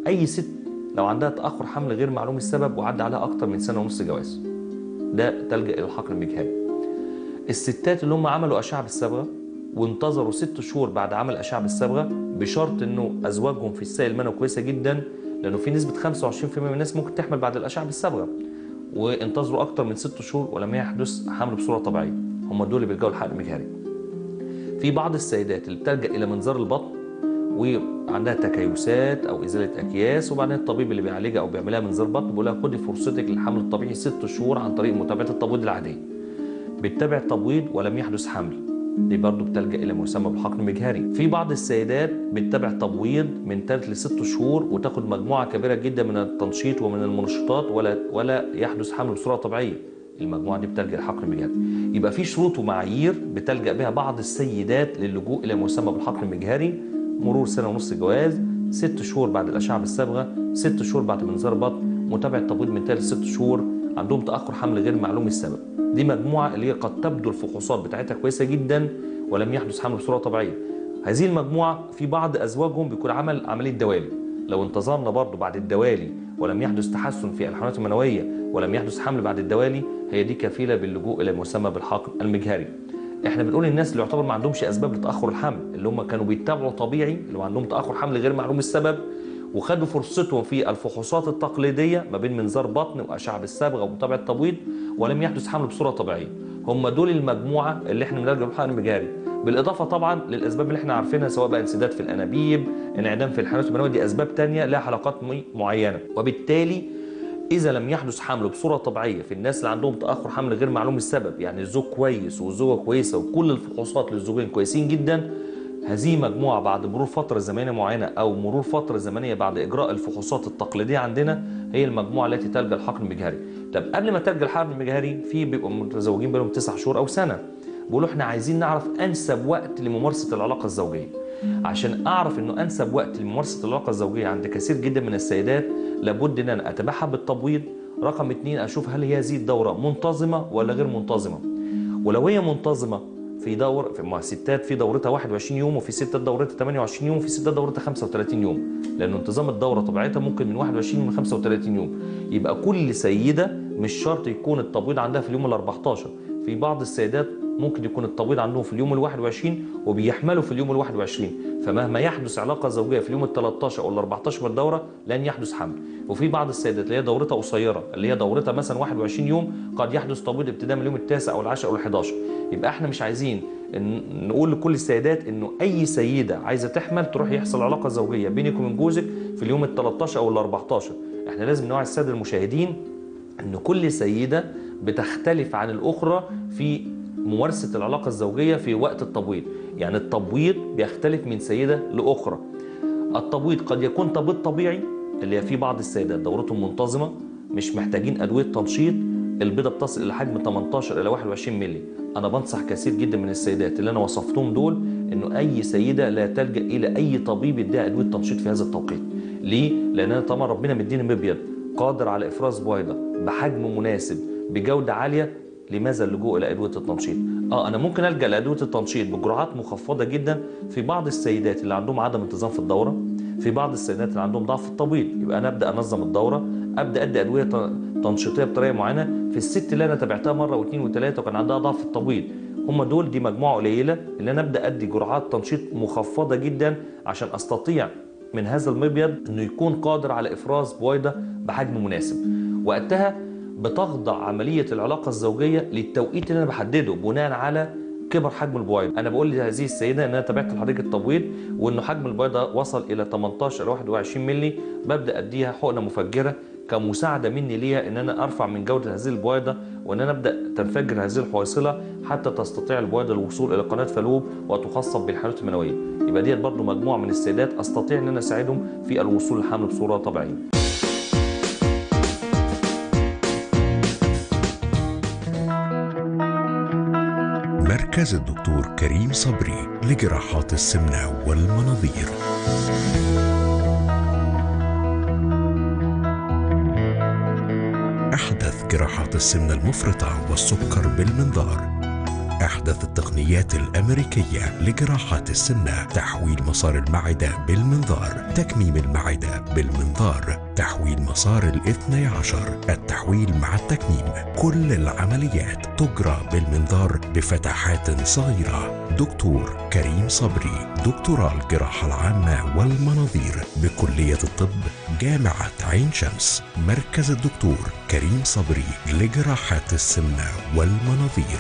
اي ست لو عندها تاخر حمل غير معلوم السبب وعدى عليها اكتر من سنه ونص جواز ده تلجا الى الحقن المجهري الستات اللي هم عملوا اشعه بالصبغه وانتظروا ست شهور بعد عمل اشعه بالصبغه بشرط انه ازواجهم في السائل المنوي كويسه جدا لانه في نسبه 25% من الناس ممكن تحمل بعد الاشعه بالصبغه وانتظروا اكتر من ست شهور ولم يحدث حمل بصوره طبيعيه هم دول اللي بيلجأوا للحقن المجهري في بعض السيدات اللي بتلجأ الى منظار البطن وعندها تكيسات او ازاله اكياس وبعدين الطبيب اللي بيعالجها او بيعملها منظار بطن بيقول لها خدي فرصتك للحمل الطبيعي ست شهور عن طريق متابعه التبويض العاديه بتتابع التبويض ولم يحدث حمل دي برضه بتلجا الى ما يسمى بالحقن المجهري في بعض السيدات بتتابع تبويض من 3 ل 6 شهور وتاخد مجموعه كبيره جدا من التنشيط ومن المنشطات ولا ولا يحدث حمل بصوره طبيعيه المجموعه دي بتلجا للحقن المجهري يبقى في شروط ومعايير بتلجا بها بعض السيدات للجوء الى ما يسمى بالحقن المجهري مرور سنه ونص جواز ست شهور بعد الاشعه بالصبغه ست شهور بعد منظار بطن متابعه تبويض من 3 ل 6 شهور عندهم تاخر حمل غير معلوم السبب دي مجموعه اللي هي قد تبدو الفحوصات بتاعتها كويسه جدا ولم يحدث حمل بصوره طبيعيه هذه المجموعه في بعض ازواجهم بيكون عمل عمليه دوالي لو انتظرنا برضه بعد الدوالي ولم يحدث تحسن في الحيوانات المنويه ولم يحدث حمل بعد الدوالي هي دي كفيله باللجوء الى ما يسمى بالحقن المجهري احنا بنقول للناس اللي يعتبر ما عندهمش اسباب لتاخر الحمل اللي هم كانوا بيتابعوا طبيعي اللي عندهم تاخر حمل غير معلوم السبب وخدوا فرصتهم في الفحوصات التقليديه ما بين منظار بطن واشعه بالصبغه ومتابعه تبويض ولم يحدث حمل بصوره طبيعيه هم دول المجموعه اللي احنا بنلجا للحقن المجهري بالاضافه طبعا للاسباب اللي احنا عارفينها سواء بقى انسداد في الانابيب انعدام في الحيوانات المنويه دي اسباب تانية لها حلقات معينه وبالتالي اذا لم يحدث حمل بصوره طبيعيه في الناس اللي عندهم تاخر حمل غير معلوم السبب يعني الزوج كويس والزوجه كويسه وكل الفحوصات للزوجين كويسين جدا هذه مجموعه بعد مرور فتره زمنيه معينه او مرور فتره زمنيه بعد اجراء الفحوصات التقليديه عندنا هي المجموعه التي تلجا الحقن المجهري طب قبل ما تلجا الحقن المجهري في بيبقوا متزوجين بينهم تسع شهور او سنه بيقولوا احنا عايزين نعرف انسب وقت لممارسه العلاقه الزوجيه عشان اعرف انه انسب وقت لممارسه العلاقه الزوجيه عند كثير جدا من السيدات لابد ان انا اتابعها بالتبويض رقم اتنين اشوف هل هي هذه الدوره منتظمه ولا غير منتظمه ولو هي منتظمه في دور في مع ستات في دورتها 21 يوم وفي ستات دورتها 28 يوم وفي ستات دورتها 35 يوم لان انتظام الدوره طبيعتها ممكن من 21 ومن 35 يوم يبقى كل سيده مش شرط يكون التبويض عندها في اليوم ال 14 في بعض السيدات ممكن يكون التبويض عندهم في اليوم ال 21 وبيحملوا في اليوم ال 21 فمهما يحدث علاقه زوجيه في اليوم ال 13 او ال 14 من الدوره لن يحدث حمل وفي بعض السيدات اللي هي دورتها قصيره اللي هي دورتها مثلا 21 يوم قد يحدث تبويض ابتداء من اليوم التاسع او العاشر او ال 11 يبقى احنا مش عايزين نقول لكل السيدات انه اي سيده عايزه تحمل تروح يحصل علاقه زوجيه بينك وبين جوزك في اليوم ال 13 او ال 14 احنا لازم نوعي الساده المشاهدين ان كل سيده بتختلف عن الاخرى في ممارسه العلاقه الزوجيه في وقت التبويض يعني التبويض بيختلف من سيده لاخرى التبويض قد يكون تبويض طبيعي اللي في بعض السيدات دورتهم منتظمه مش محتاجين ادويه تنشيط البيضه بتصل الى حجم 18 الى 21 مللي انا بنصح كثير جدا من السيدات اللي انا وصفتهم دول انه اي سيده لا تلجا الى اي طبيب يديها ادويه تنشيط في هذا التوقيت ليه لان انا طبعا ربنا مديني مبيض قادر على افراز بويضه بحجم مناسب بجوده عاليه لماذا اللجوء الى ادويه التنشيط اه انا ممكن الجا لادويه التنشيط بجرعات مخفضه جدا في بعض السيدات اللي عندهم عدم انتظام في الدوره في بعض السيدات اللي عندهم ضعف في التبويض يبقى انا ابدا انظم الدوره ابدا ادي ادويه تنشيطيه بطريقه معينه في الست اللي انا تابعتها مره واثنين وثلاثه وكان عندها ضعف في التبويض هم دول دي مجموعه قليله اللي انا ابدا ادي جرعات تنشيط مخفضه جدا عشان استطيع من هذا المبيض انه يكون قادر على افراز بويضه بحجم مناسب وقتها بتخضع عمليه العلاقه الزوجيه للتوقيت اللي انا بحدده بناء على كبر حجم البويضه انا بقول لهذه السيده ان انا تابعت لحضرتك التبويض وانه حجم البويضه وصل الى 18 21 مللي ببدا اديها حقنه مفجره كمساعده مني ليها ان انا ارفع من جوده هذه البويضه وان انا ابدا تنفجر هذه الحويصله حتى تستطيع البويضه الوصول الى قناه فالوب وتخصب بالحالات المنويه يبقى ديت برضو مجموعه من السيدات استطيع ان انا اساعدهم في الوصول للحمل بصوره طبيعيه مركز الدكتور كريم صبري لجراحات السمنة والمناظير أحدث جراحات السمنة المفرطة والسكر بالمنظار أحدث التقنيات الأمريكية لجراحات السمنة تحويل مسار المعدة بالمنظار تكميم المعدة بالمنظار تحويل مسار الاثني عشر التحويل مع التكميم كل العمليات تجرى بالمنظار بفتحات صغيرة دكتور كريم صبري دكتوراه الجراحة العامة والمناظير بكلية الطب جامعة عين شمس مركز الدكتور كريم صبري لجراحات السمنة والمناظير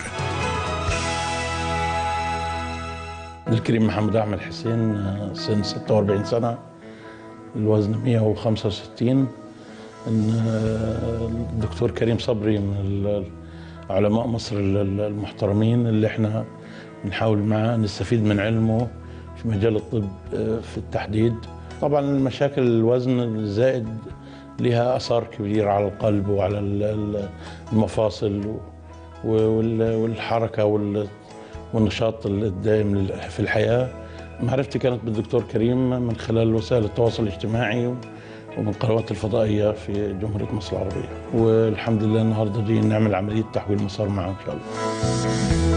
الكريم محمد أحمد حسين آه، سن 46 سنة الوزن 165 إن آه، الدكتور كريم صبري من ال- علماء مصر ال- ال- المحترمين اللي احنا بنحاول معاه نستفيد من علمه في مجال الطب آه، في التحديد طبعا المشاكل الوزن الزائد لها اثار كبيره على القلب وعلى ال- ال- المفاصل و- وال- والحركه وال- والنشاط الدائم لل- في الحياه معرفتي كانت بالدكتور كريم من خلال وسائل التواصل الاجتماعي ومن القنوات الفضائيه في جمهوريه مصر العربيه والحمد لله النهارده دي نعمل عمليه تحويل مسار معه ان شاء الله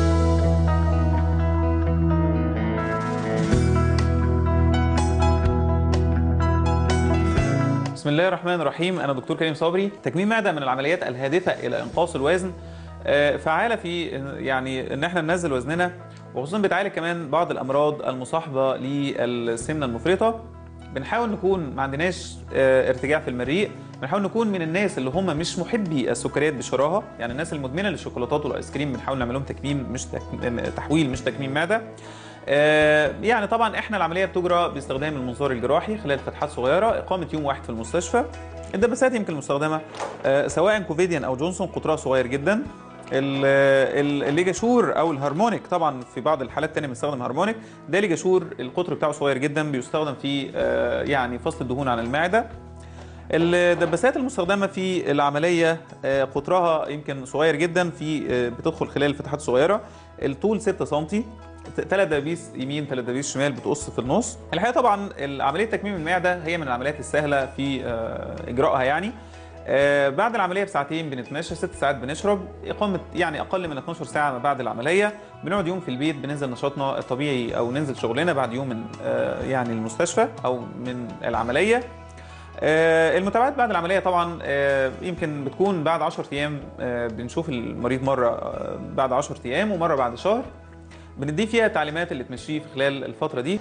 بسم الله الرحمن الرحيم انا دكتور كريم صبري تكميم معده من العمليات الهادفه الى انقاص الوزن آه، فعاله في يعني ان احنا ننزل وزننا وخصوصا بتعالج كمان بعض الامراض المصاحبه للسمنه المفرطه بنحاول نكون ما عندناش آه، ارتجاع في المريء بنحاول نكون من الناس اللي هم مش محبي السكريات بشراهه يعني الناس المدمنه للشوكولاتات والايس كريم بنحاول نعمل لهم تكميم مش تك... تحويل مش تكميم معده آه، يعني طبعا احنا العمليه بتجرى باستخدام المنظار الجراحي خلال فتحات صغيره اقامه يوم واحد في المستشفى الدباسات يمكن المستخدمه آه، سواء كوفيديان او جونسون قطرها صغير جدا ال- ال- الليجاشور او الهارمونيك طبعا في بعض الحالات التانية بنستخدم هارمونيك ده ليجاشور القطر بتاعه صغير جدا بيستخدم في آه، يعني فصل الدهون عن المعده الدباسات المستخدمه في العمليه آه، قطرها يمكن صغير جدا في آه، بتدخل خلال الفتحات الصغيره الطول 6 سم ثلاث دبابيس يمين ثلاث دبابيس شمال بتقص في النص الحقيقه طبعا عمليه تكميم المعده هي من العمليات السهله في آه، اجرائها يعني آه، بعد العمليه بساعتين بنتمشى ست ساعات بنشرب اقامه يعني اقل من 12 ساعه ما بعد العمليه بنقعد يوم في البيت بننزل نشاطنا الطبيعي او ننزل شغلنا بعد يوم من آه، يعني المستشفى او من العمليه آه، المتابعات بعد العمليه طبعا آه، يمكن بتكون بعد 10 ايام آه، بنشوف المريض مره آه، بعد 10 ايام ومره بعد شهر بنديه فيها التعليمات اللي تمشيه في خلال الفتره دي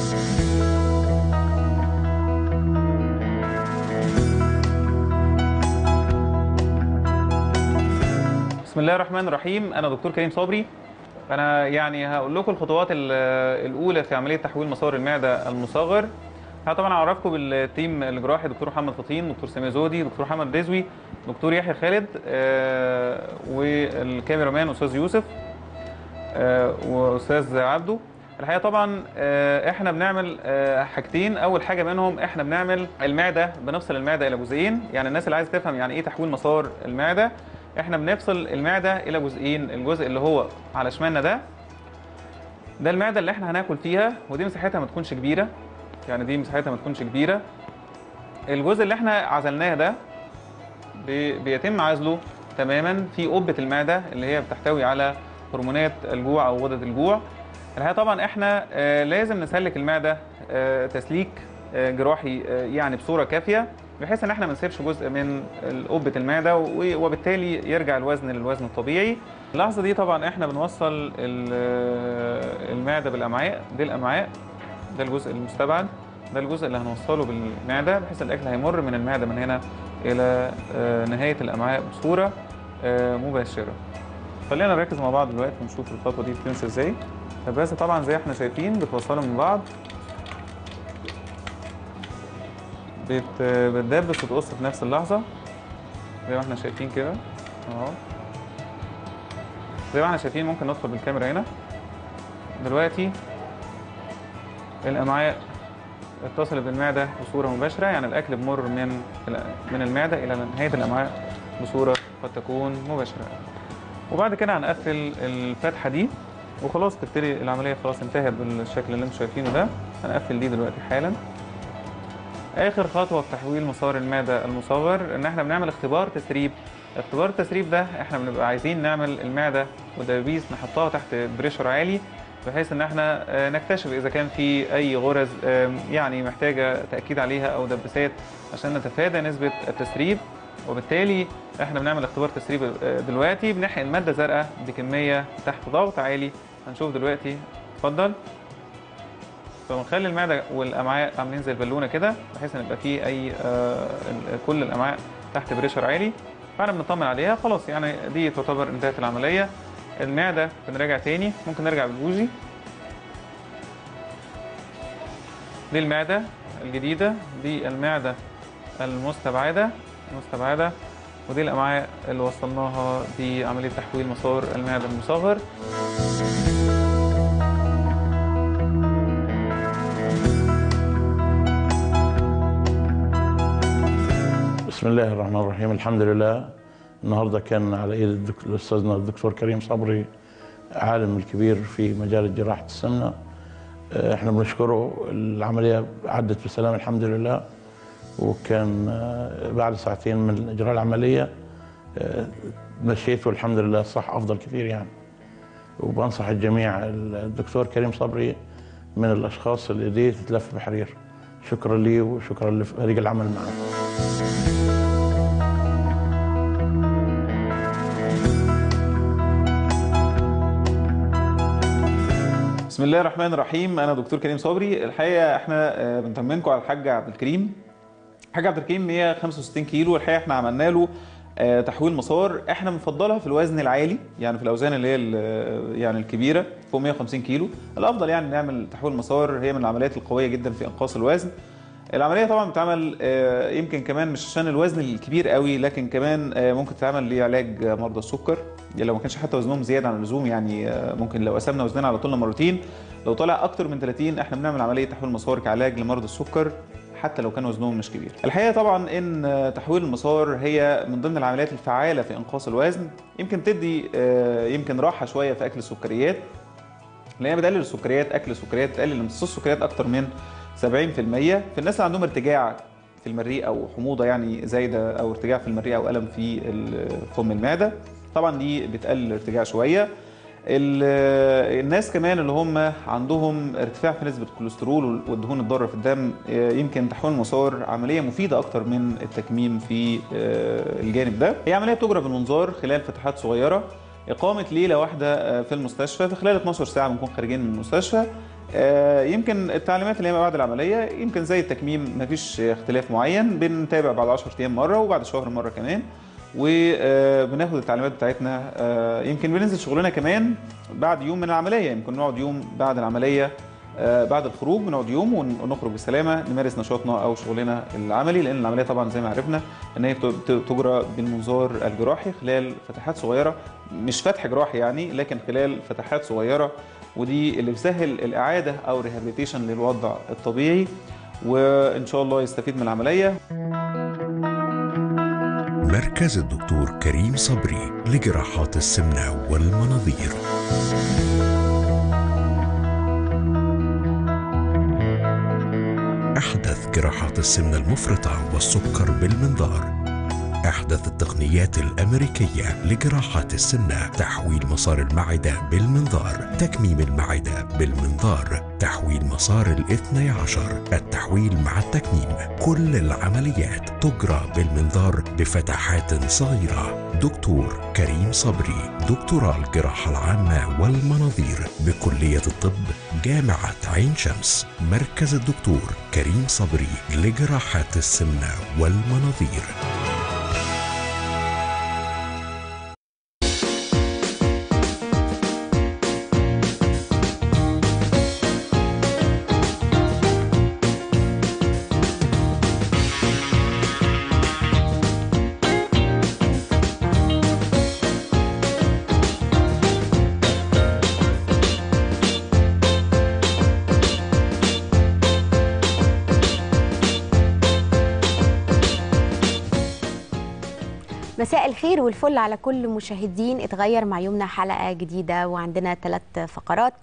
بسم الله الرحمن الرحيم انا دكتور كريم صبري انا يعني هقول لكم الخطوات ال- الاولى في عمليه تحويل مسار المعده المصغر ها طبعا اعرفكم بالتيم الجراحي دكتور محمد فطين دكتور سامي زودي دكتور محمد رزوي دكتور يحيى خالد آه، والكاميرامان استاذ يوسف آه، واستاذ عبده الحقيقه طبعا آه، احنا بنعمل آه، حاجتين اول حاجه منهم احنا بنعمل المعده بنفصل المعده الى جزئين يعني الناس اللي عايزه تفهم يعني ايه تحويل مسار المعده احنا بنفصل المعده الى جزئين الجزء اللي هو على شمالنا ده ده المعده اللي احنا هناكل فيها ودي مساحتها ما تكونش كبيره يعني دي مساحتها ما تكونش كبيره الجزء اللي احنا عزلناه ده بي- بيتم عزله تماما في قبه المعده اللي هي بتحتوي على هرمونات الجوع او غدد الجوع الحقيقه طبعا احنا آه، لازم نسلك المعده آه، تسليك آه، جراحي آه، يعني بصوره كافيه بحيث ان احنا ما نسيبش جزء من قبه المعده و- وبالتالي يرجع الوزن للوزن الطبيعي اللحظه دي طبعا احنا بنوصل ال- آه، المعده بالامعاء دي الامعاء ده الجزء المستبعد ده الجزء اللي هنوصله بالمعده بحيث الاكل هيمر من المعده من هنا الى آه، نهايه الامعاء بصوره آه، مباشره خلينا نركز مع بعض دلوقتي ونشوف الخطوه دي بتمشي ازاي الدباسه طبعا زي احنا شايفين بتوصلهم من بعض بت... بتدبس وتقص في نفس اللحظه زي ما احنا شايفين كده اهو زي ما احنا شايفين ممكن ندخل بالكاميرا هنا دلوقتي الامعاء اتصلت بالمعده بصوره مباشره يعني الاكل بمر من من المعده الى نهايه الامعاء بصوره قد تكون مباشره وبعد كده هنقفل الفتحه دي وخلاص تبتدي العمليه خلاص انتهت بالشكل اللي انتم شايفينه ده هنقفل دي دلوقتي حالا اخر خطوه في تحويل مسار المعده المصغر ان احنا بنعمل اختبار تسريب اختبار التسريب ده احنا بنبقى عايزين نعمل المعده والدبابيس نحطها تحت بريشر عالي بحيث ان احنا آه، نكتشف اذا كان في اي غرز آم، يعني محتاجه تاكيد عليها او دبسات عشان نتفادى نسبه التسريب وبالتالي احنا بنعمل اختبار تسريب آه، دلوقتي بنحقن ماده زرقاء بكميه تحت ضغط عالي هنشوف دلوقتي اتفضل فبنخلي المعده والامعاء عاملين زي البالونه كده بحيث ان يبقى فيه اي آه ال- كل الامعاء تحت بريشر عالي فاحنا بنطمن عليها خلاص يعني دي تعتبر انتهت العمليه المعده بنراجع تاني ممكن نرجع بالبوجي دي المعده الجديده دي المعده المستبعده المستبعده ودي الامعاء اللي وصلناها بعمليه تحويل مسار المعده المصغر بسم الله الرحمن الرحيم الحمد لله النهارده كان على ايد الدك- استاذنا الدكتور كريم صبري عالم الكبير في مجال جراحه السمنه آه، احنا بنشكره العمليه عدت بسلام الحمد لله وكان آه، بعد ساعتين من اجراء العمليه آه، مشيت والحمد لله صح افضل كثير يعني وبنصح الجميع الدكتور كريم صبري من الاشخاص اللي ايديه تتلف بحرير شكرا لي وشكرا لفريق العمل معه بسم الله الرحمن الرحيم انا دكتور كريم صبري الحقيقه احنا آه، بنطمنكم على الحاج عبد الكريم الحاج عبد الكريم 165 كيلو الحقيقه احنا عملنا له آه، تحويل مسار احنا بنفضلها في الوزن العالي يعني في الاوزان اللي هي ال- يعني الكبيره فوق 150 كيلو الافضل يعني نعمل تحويل مسار هي من العمليات القويه جدا في انقاص الوزن العمليه طبعا بتتعمل آه، يمكن كمان مش عشان الوزن الكبير قوي لكن كمان آه، ممكن تتعمل لعلاج مرضى السكر يعني لو ما كانش حتى وزنهم زياده عن اللزوم يعني آه، ممكن لو قسمنا وزننا على طولنا مرتين لو طلع اكتر من 30 احنا بنعمل عمليه تحويل مسار كعلاج لمرضى السكر حتى لو كان وزنهم مش كبير. الحقيقه طبعا ان آه، تحويل المسار هي من ضمن العمليات الفعاله في انقاص الوزن يمكن تدي آه، يمكن راحه شويه في اكل السكريات لان بتقلل السكريات اكل السكريات بتقلل امتصاص السكريات اكتر من 70% في الناس اللي عندهم ارتجاع في المريء او حموضه يعني زايده او ارتجاع في المريء او الم في ال- فم المعده طبعا دي بتقلل الارتجاع شويه ال- الناس كمان اللي هم عندهم ارتفاع في نسبه الكوليسترول والدهون الضاره في الدم آه، يمكن تحويل المسار عمليه مفيده اكتر من التكميم في آه، الجانب ده هي عمليه بتجرى بالمنظار خلال فتحات صغيره إقامة ليلة واحدة آه، في المستشفى في خلال 12 ساعة بنكون خارجين من المستشفى آه، يمكن التعليمات اللي هي ما بعد العملية يمكن زي التكميم مفيش اختلاف معين بنتابع بعد 10 أيام مرة وبعد شهر مرة كمان وبناخد التعليمات بتاعتنا آه، يمكن بننزل شغلنا كمان بعد يوم من العملية يمكن نقعد يوم بعد العملية آه، بعد الخروج بنقعد يوم ون- ونخرج بالسلامة نمارس نشاطنا أو شغلنا العملي لأن العملية طبعا زي ما عرفنا إن هي بت- بت- تجرى بالمنظار الجراحي خلال فتحات صغيرة مش فتح جراحي يعني لكن خلال فتحات صغيرة ودي اللي بتسهل الإعادة أو ريهابيليتيشن للوضع الطبيعي وإن شاء الله يستفيد من العملية مركز الدكتور كريم صبري لجراحات السمنة والمناظير أحدث جراحات السمنة المفرطة والسكر بالمنظار أحدث التقنيات الأمريكية لجراحات السمنة تحويل مسار المعدة بالمنظار تكميم المعدة بالمنظار تحويل مسار الاثني عشر التحويل مع التكميم كل العمليات تجرى بالمنظار بفتحات صغيرة دكتور كريم صبري دكتوراه الجراحة العامة والمناظير بكلية الطب جامعة عين شمس مركز الدكتور كريم صبري لجراحات السمنة والمناظير مساء الخير والفل على كل مشاهدين اتغير مع يومنا حلقة جديدة وعندنا ثلاث فقرات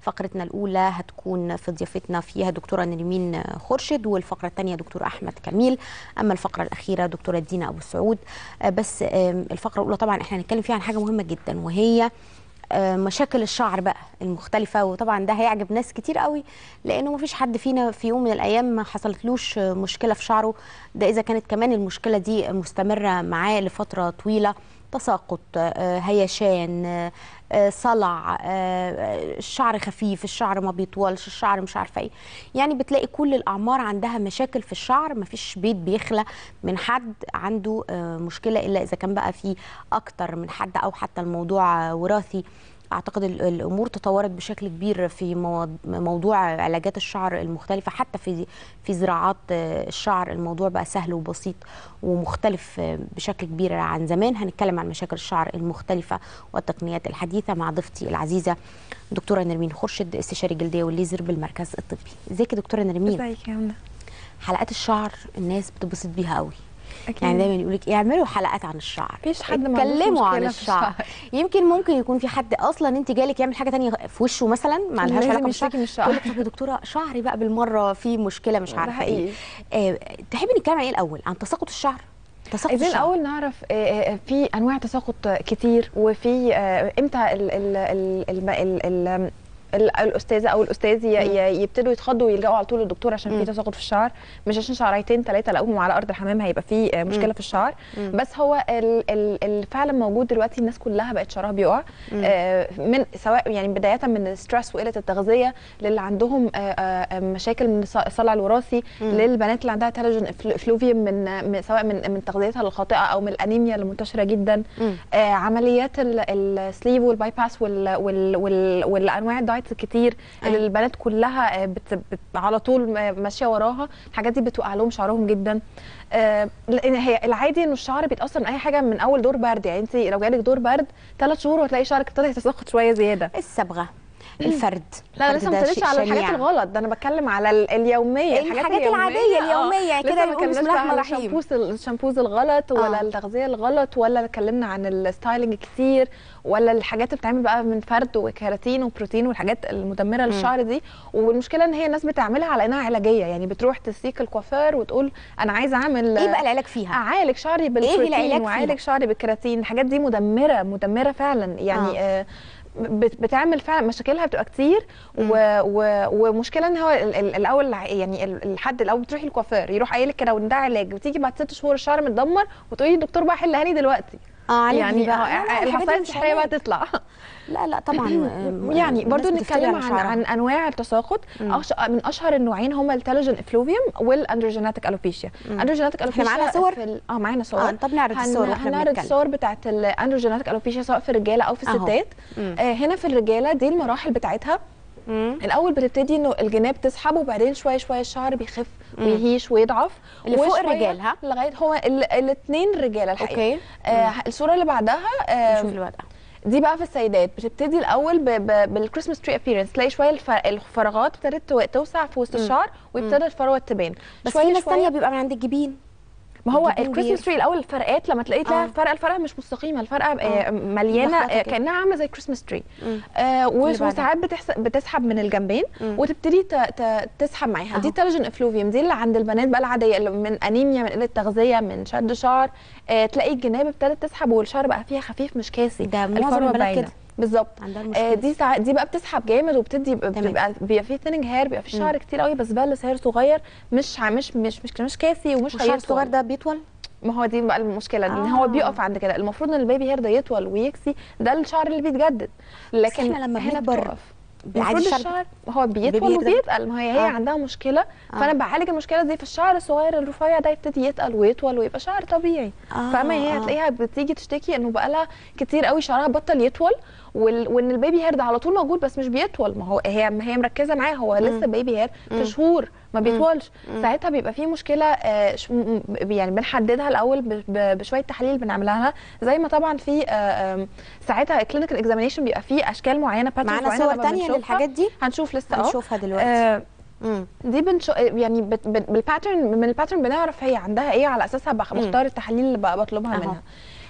فقرتنا الاولى هتكون في ضيافتنا فيها دكتوره نرمين خورشيد والفقره الثانيه دكتور احمد كميل اما الفقره الاخيره دكتوره دينا ابو سعود آه، بس آم، الفقره الاولى طبعا احنا هنتكلم فيها عن حاجه مهمه جدا وهي آه، مشاكل الشعر بقى المختلفة وطبعا ده هيعجب ناس كتير قوي لأنه مفيش حد فينا في يوم من الأيام ما حصلتلوش آه، مشكلة في شعره ده إذا كانت كمان المشكلة دي مستمرة معاه لفترة طويلة تساقط آه، هيشان آه، آه، صلع آه، الشعر خفيف الشعر ما بيطولش الشعر مش عارفه ايه يعني بتلاقي كل الاعمار عندها مشاكل في الشعر مفيش بيت بيخلى من حد عنده آه، مشكله الا اذا كان بقى في اكتر من حد او حتى الموضوع آه، وراثي اعتقد ال- الامور تطورت بشكل كبير في مو- موضوع علاجات الشعر المختلفه حتى في في زراعات آه، الشعر الموضوع بقى سهل وبسيط ومختلف آه، بشكل كبير عن زمان هنتكلم عن مشاكل الشعر المختلفه والتقنيات الحديثه مع ضيفتي العزيزه دكتوره نرمين خورشيد استشاري جلديه والليزر بالمركز الطبي ازيك يا دكتوره نرمين ازيك يا منى حلقات الشعر الناس بتتبسط بيها قوي اكيد يعني دايما يقول لك اعملوا حلقات عن الشعر مفيش حد ما عندوش اتكلموا عن مشكلة في الشعر الشعر. يمكن ممكن يكون في حد اصلا انت جالك يعمل حاجه تانية في وشه مثلا ما لهاش لازم علاقه بالشعر يشتكي من الشعر. تقول لك طب يا دكتوره شعري بقى بالمره في مشكله مش ده عارفه ايه حقيقي. آه تحبي نتكلم عن ايه الاول عن تساقط الشعر تساقط عايزين الشعر الاول نعرف آه، آه، في انواع تساقط كتير وفي آه، امتى ال ال ال ال ال ال ال- الاستاذه او الاستاذ ي- ي- يبتدوا يتخضوا ويلجأوا على طول للدكتور عشان في تساقط في الشعر مش عشان شعريتين ثلاثه لقوهم على ارض الحمام هيبقى في آه، مشكله في الشعر بس هو ال- ال- ال- فعلا موجود دلوقتي الناس كلها بقت شعرها بيقع آه، من سواء يعني بدايه من الستريس وقله التغذيه للي عندهم آه، آه، مشاكل من الص- الصلع الوراثي للبنات اللي عندها تالجن فلوفيوم من من- سواء من من تغذيتها الخاطئه او من الانيميا اللي منتشره جدا مم. آه عمليات ال- السليف والبايباس وال وال وال والانواع الدايتس الكتير اللي أيوة. البنات كلها آه، بت بت على طول م- ماشيه وراها الحاجات دي بتوقع لهم شعرهم جدا آه لان هي العادي انه الشعر بيتاثر من اي حاجه من اول دور برد يعني انت لو جالك دور برد ثلاث شهور وهتلاقي شعرك ابتدى يتساقط شويه زياده الصبغه الفرد لا انا الفرد لسه ما ده ابتديتش شيء على الحاجات شنيع. الغلط ده انا بتكلم على ال- اليوميه الحاجات العادية آه. اليومية، يعني كده لسه ما نقول بسم اتكلمناش الله الرحمن على الرحيم. الشامبوز الشامبوز الغلط ولا آه. التغذيه الغلط ولا اتكلمنا عن الستايلنج كتير ولا الحاجات اللي بتتعمل بقى من فرد وكيراتين وبروتين والحاجات المدمره للشعر دي والمشكله ان هي الناس بتعملها على انها علاجيه يعني بتروح تسيك الكوافير وتقول انا عايزه اعمل ايه بقى العلاج فيها اعالج شعري العلاج بالبروتين فيها؟ واعالج شعري بالكيراتين الحاجات دي مدمره مدمره فعلا يعني آه. آه. بت- بتعمل فعلا مشاكلها بتبقى كتير و... و... ومشكله ان هو ال- ال- الاول يعني ال- الحد الاول بتروحي الكوافير يروح قايل لك كده وان ده علاج وتيجي بعد ست شهور الشعر متدمر وتقولي الدكتور بقى حلها لي دلوقتي اه عليك يعني بقى آه، لا، لا، الحاجات دي الحصائل مش السحريه بقى علاج. تطلع لا لا طبعا آم، يعني الناس برضو بتفتري نتكلم على عن, شعرها. عن انواع التساقط أش... من اشهر النوعين هما التالوجين افلوفيوم والاندروجيناتيك الوبيشيا اندروجيناتيك إحنا الوبيشيا معانا صور؟ في ال... اه معانا صور اه طب نعرض الصور واحنا هنعرض بنتكلم الصور بتاعت الاندروجيناتيك الوبيشيا سواء في الرجاله او في أهو. الستات آه هنا في الرجاله دي المراحل بتاعتها مم. الاول بتبتدي انه الجناب تسحب وبعدين شويه شويه الشعر بيخف ويهيش ويضعف اللي فوق وشوية الرجال، ها؟ لغايه هو الاثنين رجاله الحقيقه أوكي. آه الصوره اللي بعدها آه نشوف الوضع دي بقى في السيدات بتبتدي الاول ب- ب- بالكريسماس تري ابييرنس تلاقي شويه الف- الفراغات ابتدت تو- توسع في وسط الشعر وابتدى الفروه تبان بس شوية في ناس شوية. تانية بيبقى من عند الجبين ما هو الجبين الكريسماس بيرفع. تري الاول الفرقات لما تلاقي تلاقي آه. الفرقه الفرقه مش مستقيمه الفرقه آه، آه. مليانه ملخبطة آه، كده. كانها عامله زي كريسماس تري مم. آه اللي وس- بعدها. وساعات بتحس- بتسحب من الجنبين مم. وتبتدي ت- ت- تسحب معاها أهو. دي التالجين افلوفيوم دي اللي عند البنات بقى العاديه اللي من انيميا من قله تغذيه من شد شعر آه تلاقي الجناب ابتدت تسحب والشعر بقى فيها خفيف مش كاسي ده معظم الفروة البنات باينة. كده. بالظبط عندها آه المشكلة دي ساعات دي بقى بتسحب جامد وبتدي بتبقى بيبقى فيه ثيننج هير بيبقى فيه شعر كتير قوي بس بلس هير صغير مش ع- مش مش مش, مش كاسي ومش والشعر هيطول. الصغير ده بيطول ما هو دي بقى المشكله ان آه. هو بيقف عند كده المفروض ان البيبي هير ده يطول ويكسي ده الشعر اللي بيتجدد لكن إحنا لما هنا بنكبر بتقف عادي المفروض الشعر الشعر هو البيبي بيطول يقدر- وبيتقل ما هي هي آه. عندها مشكله فانا بعالج المشكله دي في الشعر الصغير الرفيع ده يبتدي يتقل ويطول ويبقى شعر طبيعي آه، فاهمه هي آه. هتلاقيها بتيجي تشتكي انه بقى لها كتير قوي شعرها بطل يطول وال... وان البيبي هير ده على طول موجود بس مش بيطول ما هو هي هي مركزه معاه هو لسه بيبي هير في شهور ما بيطولش ساعتها بيبقى في مشكله آه ش... م- م- يعني بنحددها الاول ب... ب... بشويه تحاليل بنعملها لها زي ما طبعا في آه آم، ساعتها كلينيكال اكزامينيشن بيبقى فيه اشكال معينه patterns معانا معينة صور لما تانية بنشوفها. للحاجات دي هنشوف لسه اه هنشوفها دلوقتي آه مم. دي بنشو يعني بت... بت... بالباترن من الباترن بنعرف هي عندها ايه على اساسها بخ- بختار التحاليل اللي بقى بطلبها أهو. منها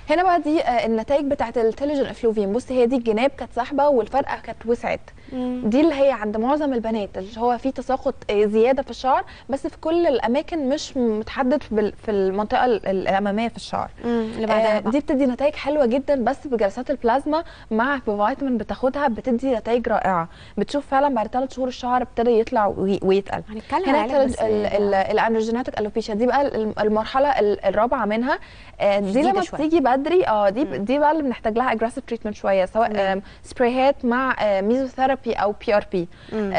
هنا بقى دي آه، النتائج بتاعت التليجن افلوفيوم بصي هي دي الجناب كانت ساحبه والفرقه كانت وسعت دي اللي هي عند معظم البنات اللي هو في تساقط آه، زياده في الشعر بس في كل الاماكن مش متحدد بال- في المنطقه ال- الاماميه في الشعر مم، اللي بعدها آه، بقى. دي بتدي نتائج حلوه جدا بس بجلسات البلازما مع بفيتامين بتاخدها بتدي نتائج رائعه بتشوف فعلا بعد ثلاث شهور الشعر ابتدى يطلع وي- ويتقل هنتكلم هنا على العلاج بس الاندروجيناتيك الوبيشيا دي بقى ال- المرحله ال- الرابعه منها آه، دي شديدة لما شوية. بتيجي بدري اه دي دي بقى اللي بنحتاج لها اجريسيف تريتمنت شويه سواء آم، سبرايهات مع آه، ميزوثيرابي او بي ار بي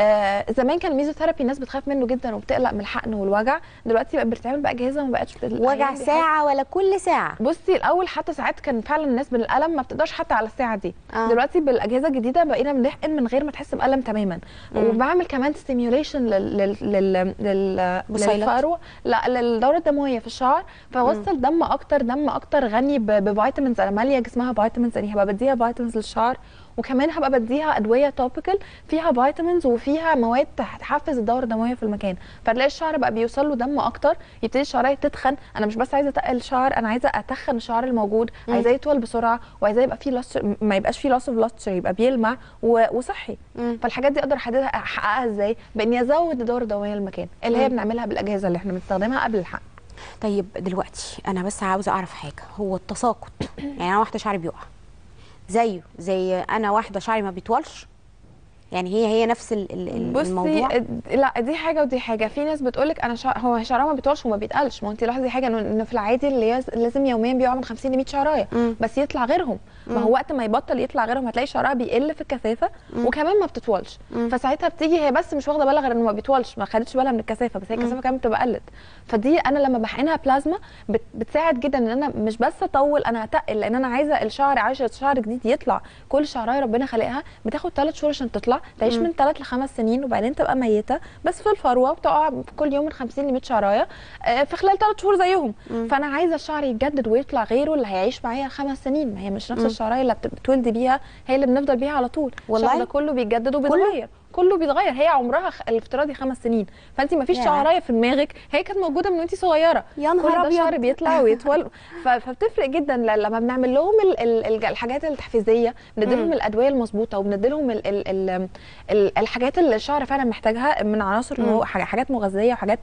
زمان كان الميزوثيرابي الناس بتخاف منه جدا وبتقلق من الحقن والوجع دلوقتي بقت بتتعمل باجهزه ما بقتش بت- وجع العيان بيحس- ساعه ولا كل ساعه بصي الاول حتى ساعات كان فعلا الناس من الالم ما بتقدرش حتى على الساعه دي آه. آه. دلوقتي بالاجهزه الجديده بقينا بنحقن من غير ما تحس بالم تماما وبعمل كمان ستيميوليشن لل لل لل لل بصيلات؟ للفروه لا للدوره الدمويه في الشعر فوصل دم اكتر دم اكتر غني ب- بفيتامينز انا ماليه جسمها فيتامينز يعني هبقى بديها فيتامينز للشعر وكمان هبقى بديها ادويه توبيكال فيها فيتامينز وفيها مواد تح- تحفز الدوره الدمويه في المكان فتلاقي الشعر بقى بيوصل له دم اكتر يبتدي الشعرايه تتخن انا مش بس عايزه اتقل الشعر انا عايزه اتخن الشعر الموجود عايزاه يطول بسرعه وعايزاه يبقى فيه لص ما يبقاش فيه لوس اوف لاستر يبقى بيلمع و- وصحي مم. فالحاجات دي اقدر احددها احققها ازاي باني ازود الدوره الدمويه للمكان اللي هي بنعملها بالاجهزه اللي احنا بنستخدمها قبل الحقن طيب دلوقتي انا بس عاوزه اعرف حاجه هو التساقط يعني انا واحده شعري بيقع زيه زي انا واحده شعري ما بيطولش يعني هي هي نفس ال- ال- ال- بصي الموضوع لا دي حاجه ودي حاجه في ناس بتقولك انا شعر هو شعرها ما بيطولش وما بيتقلش ما انت لاحظي حاجه انه إنه في العادي اللي يز- لازم يوميا بيقع من 50 ل 100 شعرايه مم. بس يطلع غيرهم ما هو وقت ما يبطل يطلع غيرهم هتلاقي شعرها بيقل في الكثافه وكمان ما بتطولش فساعتها بتيجي هي بس مش واخده بالها غير انه ما بيطولش ما خدتش بالها من الكثافه بس هي الكثافه كمان بتبقى قلت فدي انا لما بحقنها بلازما بت بتساعد جدا ان انا مش بس اطول انا هتقل لان انا عايزه الشعر عايشه شعر جديد يطلع كل شعرايه ربنا خلقها بتاخد ثلاث شهور عشان تطلع تعيش من ثلاث لخمس سنين وبعدين تبقى ميته بس في الفروه بتقع كل يوم من 50 ل 100 شعرايه آه، في خلال ثلاث شهور زيهم فانا عايزه الشعر يتجدد ويطلع غيره اللي هيعيش معايا خمس سنين ما هي مش نفس الشعرايه اللي بت- بتولدي بيها هي اللي بنفضل بيها على طول والله؟ الشعر ده كله بيتجدد وبيتغير كله بيتغير هي عمرها خ- الافتراضي خمس سنين فانت ما فيش ياه. شعرايه في دماغك هي كانت موجوده من وانت صغيره يا نهار كل ده أبيض. شعر بيطلع ويطول ف- فبتفرق جدا ل- لما بنعمل لهم ال- ال- الج- الحاجات التحفيزيه بنديلهم الادويه المظبوطه وبنديلهم ال ال ال ال الحاجات اللي الشعر فعلا محتاجها من عناصر النمو حاجة- حاجات مغذيه وحاجات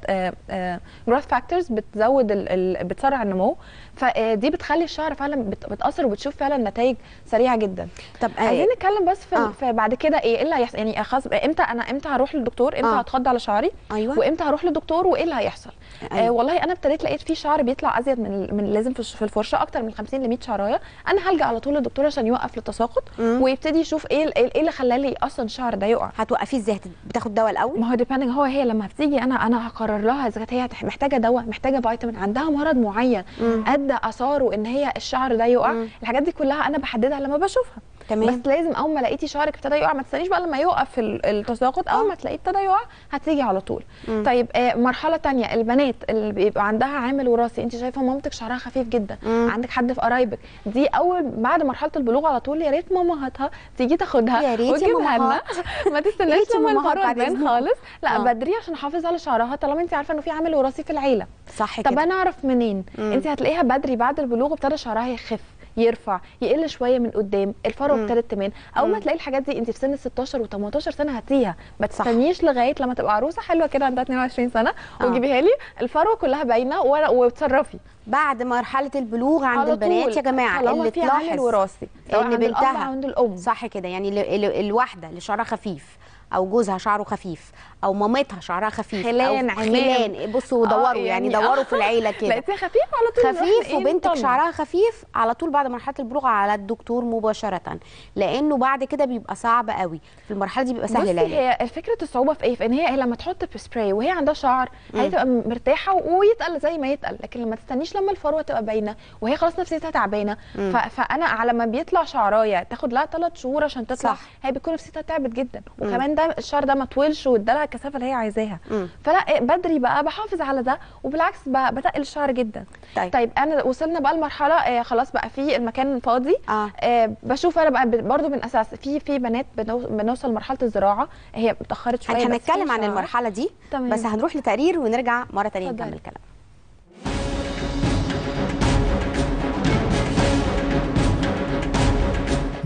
جروث فاكتورز بتزود ال ال بتسرع النمو فدي بتخلي الشعر فعلا بت- بتاثر وبتشوف فعلا نتائج سريعه جدا طب عايزين آه، نتكلم بس في, آه. آه. في بعد كده ايه ايه اللي هيحصل يعني خلاص امتى انا امتى هروح للدكتور امتى آه. آه. هتخض على شعري ايوه وامتى هروح للدكتور وايه اللي هيحصل أيوة. آه والله انا ابتديت لقيت في شعر بيطلع ازيد من من لازم في الش- في الفرشه اكتر من 50 ل 100 شعرايه انا هلجا على طول للدكتور عشان يوقف التساقط مم. ويبتدي يشوف ايه ال- ايه اللي خلالي اصلا الشعر ده يقع هتوقفيه ازاي هت- بتاخد دواء الاول ما هو ديبندنج هو هي لما بتيجي انا انا هقرر لها اذا كانت هي هتح- محتاجه دواء محتاجه فيتامين عندها مرض معين ادى اثاره ان هي الشعر ده يقع مم. الحاجات دي كلها انا بحددها لما بشوفها تمام بس لازم اول ما لقيتي شعرك ابتدى يقع ما تستنيش بقى لما يوقف ال- التساقط اول ما تلاقيه ابتدى يقع هتيجي على طول مم. طيب آه مرحله تانية البنات اللي بيبقى عندها عامل وراثي انت شايفه مامتك شعرها خفيف جدا مم. عندك حد في قرايبك دي اول بعد مرحله البلوغ على طول يا ريت مامهاتها تيجي تاخدها يا ريت يا وتجيبها لنا مامهات. ما يا تستناش ريت يا لما مامهات الفروه بعد تبان إذنكم. خالص لا آه. بدري عشان احافظ على شعرها طالما انت عارفه انه في عامل وراثي في العيله صح طب كده انا اعرف منين مم. انت هتلاقيها بدري بعد البلوغ ابتدى شعرها يخف يرفع يقل شويه من قدام الفروه مم. ابتدت تبان اول ما مم. تلاقي الحاجات دي انت في سن 16 و18 سنه هاتيها ما صح. تستنيش لغايه لما تبقى عروسه حلوه كده عندها 22 سنه آه. وتجيبيها لي الفروه كلها باينه و- وتصرفي بعد مرحله البلوغ عند على البنات طول. يا جماعه طالما اللي في عامل تلاحظ وراثي سواء ان عند الاب بنتها او عند الام صح كده يعني ال- ال- الواحده اللي شعرها خفيف او جوزها شعره خفيف او مامتها شعرها خفيف خلان، او عمام. خلان بصوا دوروا آه، يعني, يعني دوروا آه. في العيله كده لقيتيها خفيف على طول نروح خفيف إيه وبنتك نطمن. شعرها خفيف على طول بعد مرحله البلوغ على الدكتور مباشره لانه بعد كده بيبقى صعب قوي في المرحله دي بيبقى سهل بصي العلاج هي فكره الصعوبه في ايه في ان هي لما تحط بسبراي وهي عندها شعر هي تبقى مرتاحه ويتقل زي ما يتقل لكن لما تستنيش لما الفروه تبقى باينه وهي خلاص نفسيتها تعبانه ف... فانا على ما بيطلع شعرايه تاخد لها ثلاث شهور عشان تطلع صح. هي بيكون نفسيتها تعبت جدا وكمان ده الشعر ده ما طولش وادالها الكثافه اللي هي عايزاها مم. فلا إيه، بدري بقى بحافظ على ده وبالعكس ب- بتقل الشعر جدا طيب. طيب انا وصلنا بقى لمرحله آه خلاص بقى في المكان فاضي اه آه بشوف انا بقى ب- برضو من اساس في في بنات بنو- بنوصل مرحله الزراعه هي اتاخرت شويه احنا بس في هنتكلم عن شعر. المرحله دي تمام. بس هنروح لتقرير ونرجع مره تانية اتفضلي. نكمل كلام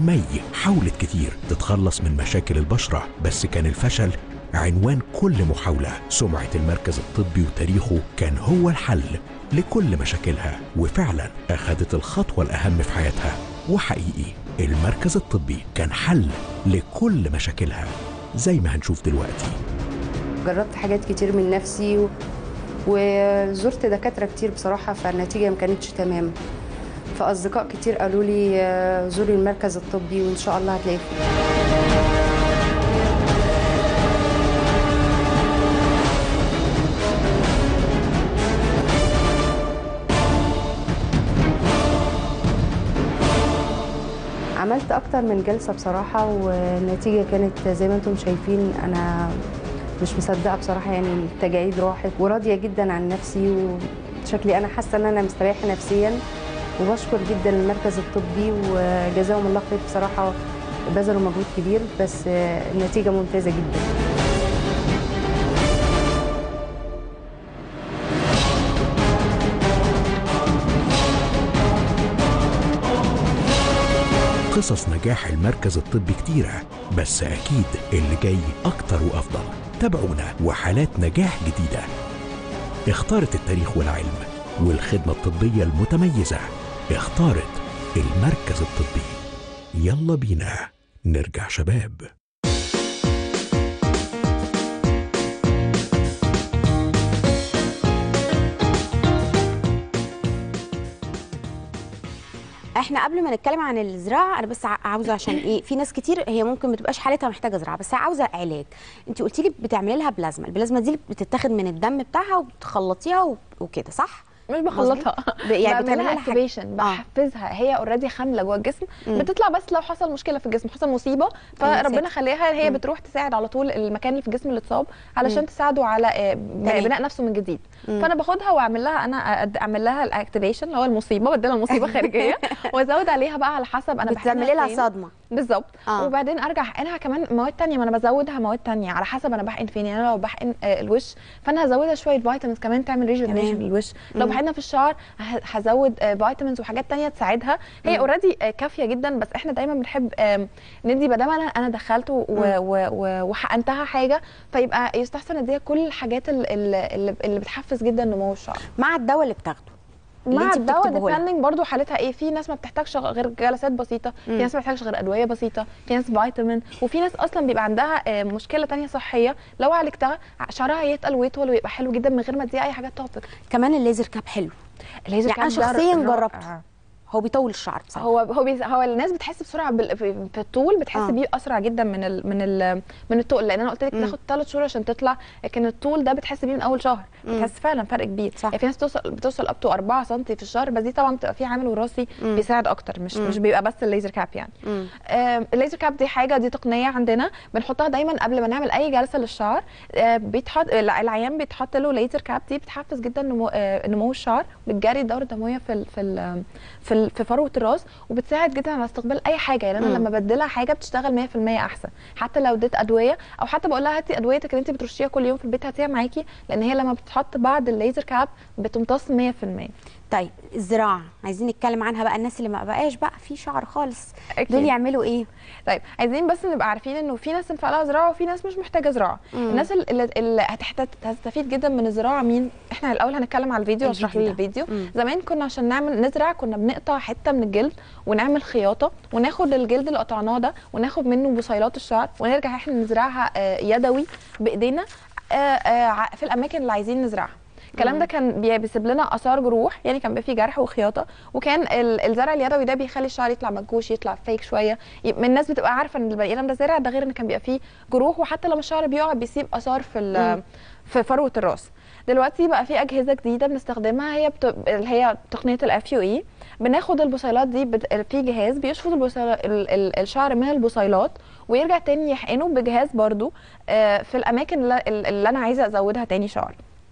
مي حاولت كتير تتخلص من مشاكل البشرة بس كان الفشل عنوان كل محاولة سمعة المركز الطبي وتاريخه كان هو الحل لكل مشاكلها وفعلا أخذت الخطوة الأهم في حياتها وحقيقي المركز الطبي كان حل لكل مشاكلها زي ما هنشوف دلوقتي جربت حاجات كتير من نفسي و... وزرت دكاترة كتير بصراحة فالنتيجة ما كانتش تمام فأصدقاء كتير قالوا لي آه، زوري المركز الطبي وإن شاء الله هتلاقي فيه عملت أكتر من جلسة بصراحة والنتيجة كانت زي ما انتم شايفين أنا مش مصدقة بصراحة يعني التجاعيد راحت وراضية جدا عن نفسي وشكلي أنا حاسة إن أنا مستريحة نفسيا وبشكر جدا المركز الطبي وجزاهم الله خير بصراحة بذلوا مجهود كبير بس النتيجة ممتازة جدا قصص نجاح المركز الطبي كتيرة بس أكيد اللي جاي أكتر وأفضل تابعونا وحالات نجاح جديدة اختارت التاريخ والعلم والخدمة الطبية المتميزة اختارت المركز الطبي يلا بينا نرجع شباب احنا قبل ما نتكلم عن الزراعه انا بس ع- عاوزه عشان ايه في ناس كتير هي ممكن ما تبقاش حالتها محتاجه زراعه بس هي عاوزه علاج انت قلتي لي بتعملي لها بلازما البلازما دي بتتاخد من الدم بتاعها وبتخلطيها و- وكده صح مش بخلطها ب- يعني بتعملي بعملها لها حاجة- اكتيفيشن آه. بحفزها هي اوريدي حامله جوه الجسم مم. بتطلع بس لو حصل مشكله في الجسم حصل مصيبه ساتر. فربنا خليها هي مم. بتروح تساعد على طول المكان اللي في الجسم اللي اتصاب علشان مم. تساعده على آه، ب- تمام. بناء نفسه من جديد مم. فانا باخدها واعمل لها انا أد- اعمل لها الاكتيفيشن اللي هو المصيبه بديلها مصيبه خارجيه وازود عليها بقى على حسب انا بحقنها بتعملي لها فين. صدمه بالظبط آه. وبعدين ارجع احقنها كمان مواد تانية ما انا بزودها مواد تانية على حسب انا بحقن فين يعني انا لو بحقن آه، الوش فانا هزودها شويه فيتامينز كمان تعمل ريجنريشن تمام. للوش لو مم. بحقنها في الشعر ه- هزود آه، فيتامينز وحاجات تانية تساعدها هي مم. اوريدي كافيه جدا بس احنا دايما بنحب آم، ندي ما دام انا انا دخلت و- مم. و- و- وحقنتها حاجه فيبقى يستحسن اديها كل الحاجات ال- ال- اللي اللي بتحفز جدا نمو الشعر مع الدواء اللي بتاخده اللي مع انت الدواء بتكتبه لها. ديبندنج برضو حالتها ايه في ناس ما بتحتاجش غير جلسات بسيطه مم. في ناس ما بتحتاجش غير ادويه بسيطه في ناس فيتامين وفي ناس اصلا بيبقى عندها آه، مشكله تانية صحيه لو عالجتها شعرها يتقل ويطول ويبقى حلو جدا من غير ما تديها اي حاجات توبك كمان الليزر كاب حلو الليزر يعني انا كاب ده شخصيا رائع. جربته هو بيطول الشعر بصراحه هو هو بيز... هو الناس بتحس بسرعه بال... في في الطول بتحس آه. بيه اسرع جدا من ال... من ال... من الطول لان انا قلت لك مم. بتاخد ثلاث شهور عشان تطلع لكن الطول ده بتحس بيه من اول شهر مم. بتحس فعلا فرق كبير صح. يعني في ناس بتوصل بتوصل اب تو 4 سم في الشهر بس دي طبعا بتبقى في عامل وراثي مم. بيساعد اكتر مش مم. مش بيبقى بس الليزر كاب يعني مم. آم، الليزر كاب دي حاجه دي تقنيه عندنا بنحطها دايما قبل ما نعمل اي جلسه للشعر آه، بيتحط الع- العيان بيتحط له ليزر كاب دي بتحفز جدا نمو آه، نمو الشعر بتجري الدوره الدمويه في ال في ال في, ال في فروه الراس وبتساعد جدا على استقبال اي حاجه يعني انا مم. لما بديلها حاجه بتشتغل 100% احسن حتى لو اديت ادويه او حتى بقول لها هاتي ادويتك اللي انت بترشيها كل يوم في البيت هاتيها معاكي لان هي لما بتتحط بعد الليزر كاب بتمتص 100% طيب الزراعه عايزين نتكلم عنها بقى الناس اللي ما بقاش بقى في شعر خالص أكيد. دول يعملوا ايه طيب عايزين بس نبقى عارفين انه في ناس تنفع لها زراعه وفي ناس مش محتاجه زراعه مم. الناس اللي, اللي هتحتاج هتستفيد جدا من الزراعه مين احنا الاول هنتكلم على الفيديو الفيديو اشرح لي ده. الفيديو مم. زمان كنا عشان نعمل نزرع كنا بنقطع حته من الجلد ونعمل خياطه وناخد الجلد اللي قطعناه ده وناخد منه بصيلات الشعر ونرجع احنا نزرعها آه، يدوي بايدينا آه، آه، ع- في الاماكن اللي عايزين نزرعها الكلام ده كان بي- بيسيب لنا اثار جروح يعني كان بيبقى فيه جرح وخياطه وكان ال- الزرع اليدوي ده بيخلي الشعر يطلع منكوش يطلع فيك شويه ي- من الناس بتبقى عارفه ان البني ادم ده زرع ده غير ان كان بيبقى فيه جروح وحتى لما الشعر بيقع بيسيب اثار في ال- في فروه الراس دلوقتي بقى في اجهزه جديده بنستخدمها هي بت... اللي هي تقنيه الاف يو اي بناخد البصيلات دي بت... في جهاز بيشفط البصيل... ال... ال... الشعر من البصيلات ويرجع تاني يحقنه بجهاز برضو آه، في الاماكن اللي, اللي انا عايزه ازودها تاني شعر مم.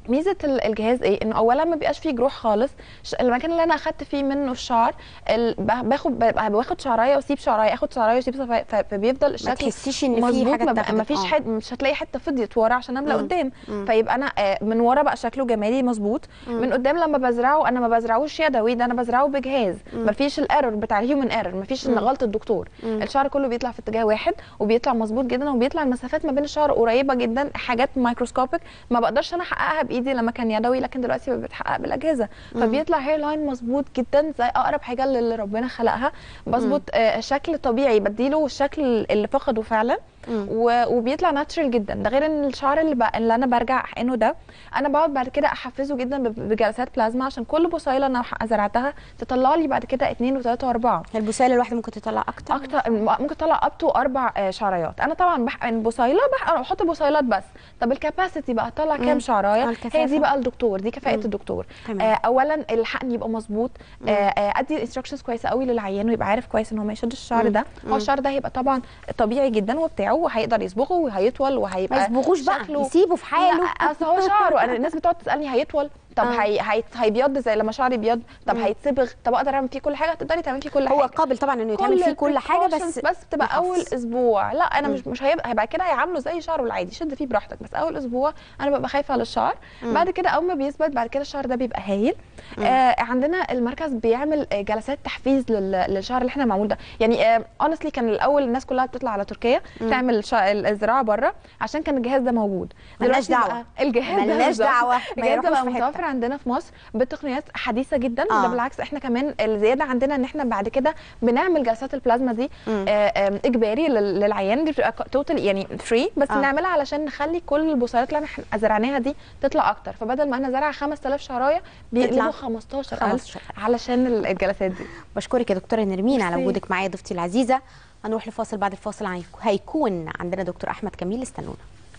ميزه ال- الجهاز ايه انه اولا ما بيبقاش فيه جروح خالص ش- المكان اللي انا اخدت فيه منه الشعر ال- ب- باخد ب- باخد شعرايه واسيب شعرايه اخد شعرايه واسيب صفاية، ف- فبيفضل ما الشكل تحسيش ان في مظبوط حاجه ما, اتاخدت. ما فيش آه. حد مش هتلاقي حته فضيت ورا عشان املى مم. قدام مم. فيبقى انا آه، من ورا بقى شكله جمالي مظبوط من قدام لما بزرعه انا ما بزرعوش يدوي ده انا بزرعه بجهاز ما فيش الايرور بتاع الهيومن ايرور ما فيش غلطه الدكتور الشعر كله بيطلع في اتجاه واحد وبيطلع مظبوط جدا وبيطلع المسافات ما بين الشعر قريبه جدا حاجات مايكروسكوبيك ما بقدرش انا احققها بايدي لما كان يدوي لكن دلوقتي بتحقق بالاجهزه فبيطلع هير لاين مظبوط جدا زي اقرب حاجه اللي ربنا خلقها بظبط آه، شكل طبيعي بديله الشكل اللي فقده فعلا و- وبيطلع ناتشرال جدا ده غير ان الشعر اللي, ب... اللي انا برجع احقنه ده انا بقعد بعد كده احفزه جدا ب- بجلسات بلازما عشان كل بصيله انا ح- زرعتها تطلع لي بعد كده اثنين وثلاثه واربعه البساله الواحده ممكن تطلع اكتر اكتر ممكن تطلع اب تو اربع آه، شعريات انا طبعا بحقن بصيله بحقن بحط بصيلات بس طب الكاباسيتي بقى طلع مم. كام آه، شعرايه الكثافة. هي دي بقى الدكتور دي كفاءه الدكتور تمام. آه اولا الحقن يبقى مظبوط آه آه ادي انستراكشنز كويسه قوي للعيان ويبقى عارف كويس ان هو ما يشدش الشعر ده هو الشعر ده هيبقى طبعا طبيعي جدا وبتاعه وهيقدر يصبغه وهيطول وهيبقى ما يصبغوش بقى شكله- يسيبه في حاله لا اصل هو شعره انا الناس بتقعد تسالني هيطول طب آه. هي هي هيبيض زي لما شعري بيض طب هيتصبغ طب اقدر اعمل فيه كل حاجه تقدري تعملي فيه كل هو حاجه قابل طبعا انه يتعمل فيه كل حاجه بس بس بتبقى يحافظ. اول اسبوع لا انا مش مش هيبقى هيبقى كده هيعامله زي شعره العادي شد فيه براحتك بس اول اسبوع انا ببقى خايفه على الشعر بعد كده اول ما بيثبت بعد كده الشعر ده بيبقى هايل آه عندنا المركز بيعمل آه، جلسات تحفيز لل- للشعر اللي احنا معمول ده يعني اونستلي كان الاول الناس كلها بتطلع على تركيا تعمل شع- الزراعه بره عشان كان الجهاز ده موجود ملناش دلوقتي دعوة. بقى الجهاز ده ملناش بالظبط. دعوة. ما الجهاز ده يروحوش بقى في حتة. متوفر عندنا في مصر بتقنيات حديثه جدا آه. ده بالعكس احنا كمان الزياده عندنا ان احنا بعد كده بنعمل جلسات البلازما دي آه، آم، اجباري لل- للعيان دي بتبقى توتال يعني فري بس آه. آه. بنعملها علشان نخلي كل البصيلات اللي احنا زرعناها دي تطلع اكتر فبدل ما انا زرع 5000 شرايه بيقلبوا 15000 15,000. علشان ال- الجلسات دي بشكرك يا دكتوره نرمين على ميرسي. وجودك معايا ضيفتي العزيزه هنروح لفاصل بعد الفاصل هيك- هيكون عندنا دكتور احمد كميل استنونا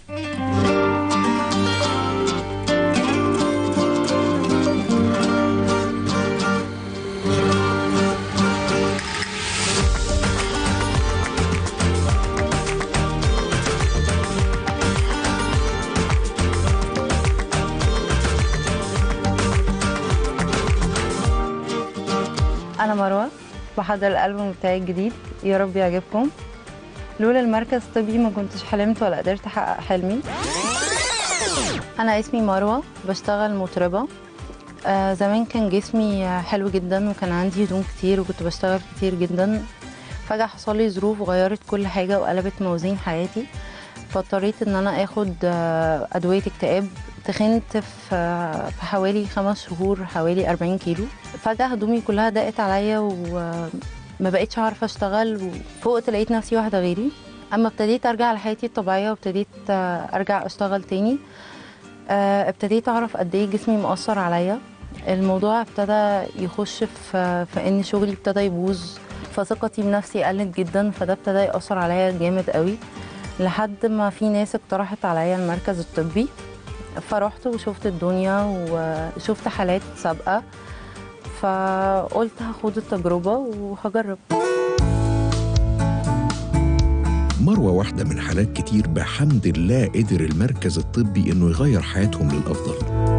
أنا مروة بحضر الألبوم بتاعي الجديد يا رب يعجبكم لولا المركز الطبي ما كنتش حلمت ولا قدرت أحقق حلمي أنا اسمي مروة بشتغل مطربة آه زمان كان جسمي حلو جدا وكان عندي هدوم كتير وكنت بشتغل كتير جدا فجأة حصل لي ظروف غيرت كل حاجة وقلبت موازين حياتي فاضطريت ان انا اخد آه، ادويه اكتئاب تخنت في آه، في حوالي خمس شهور حوالي 40 كيلو فجاه هدومي كلها ضاقت عليا وما بقيتش عارفه اشتغل وفوقت لقيت نفسي واحده غيري اما ابتديت ارجع لحياتي الطبيعيه وابتديت آه، ارجع اشتغل تاني آه، ابتديت اعرف قد ايه جسمي مؤثر عليا الموضوع ابتدى يخش في في ان شغلي ابتدى يبوظ فثقتي بنفسي قلت جدا فده ابتدى يأثر عليا جامد قوي لحد ما في ناس اقترحت عليا المركز الطبي فرحت وشفت الدنيا وشفت حالات سابقة فقلت هاخد التجربة وهجرب مروة واحدة من حالات كتير بحمد الله قدر المركز الطبي إنه يغير حياتهم للأفضل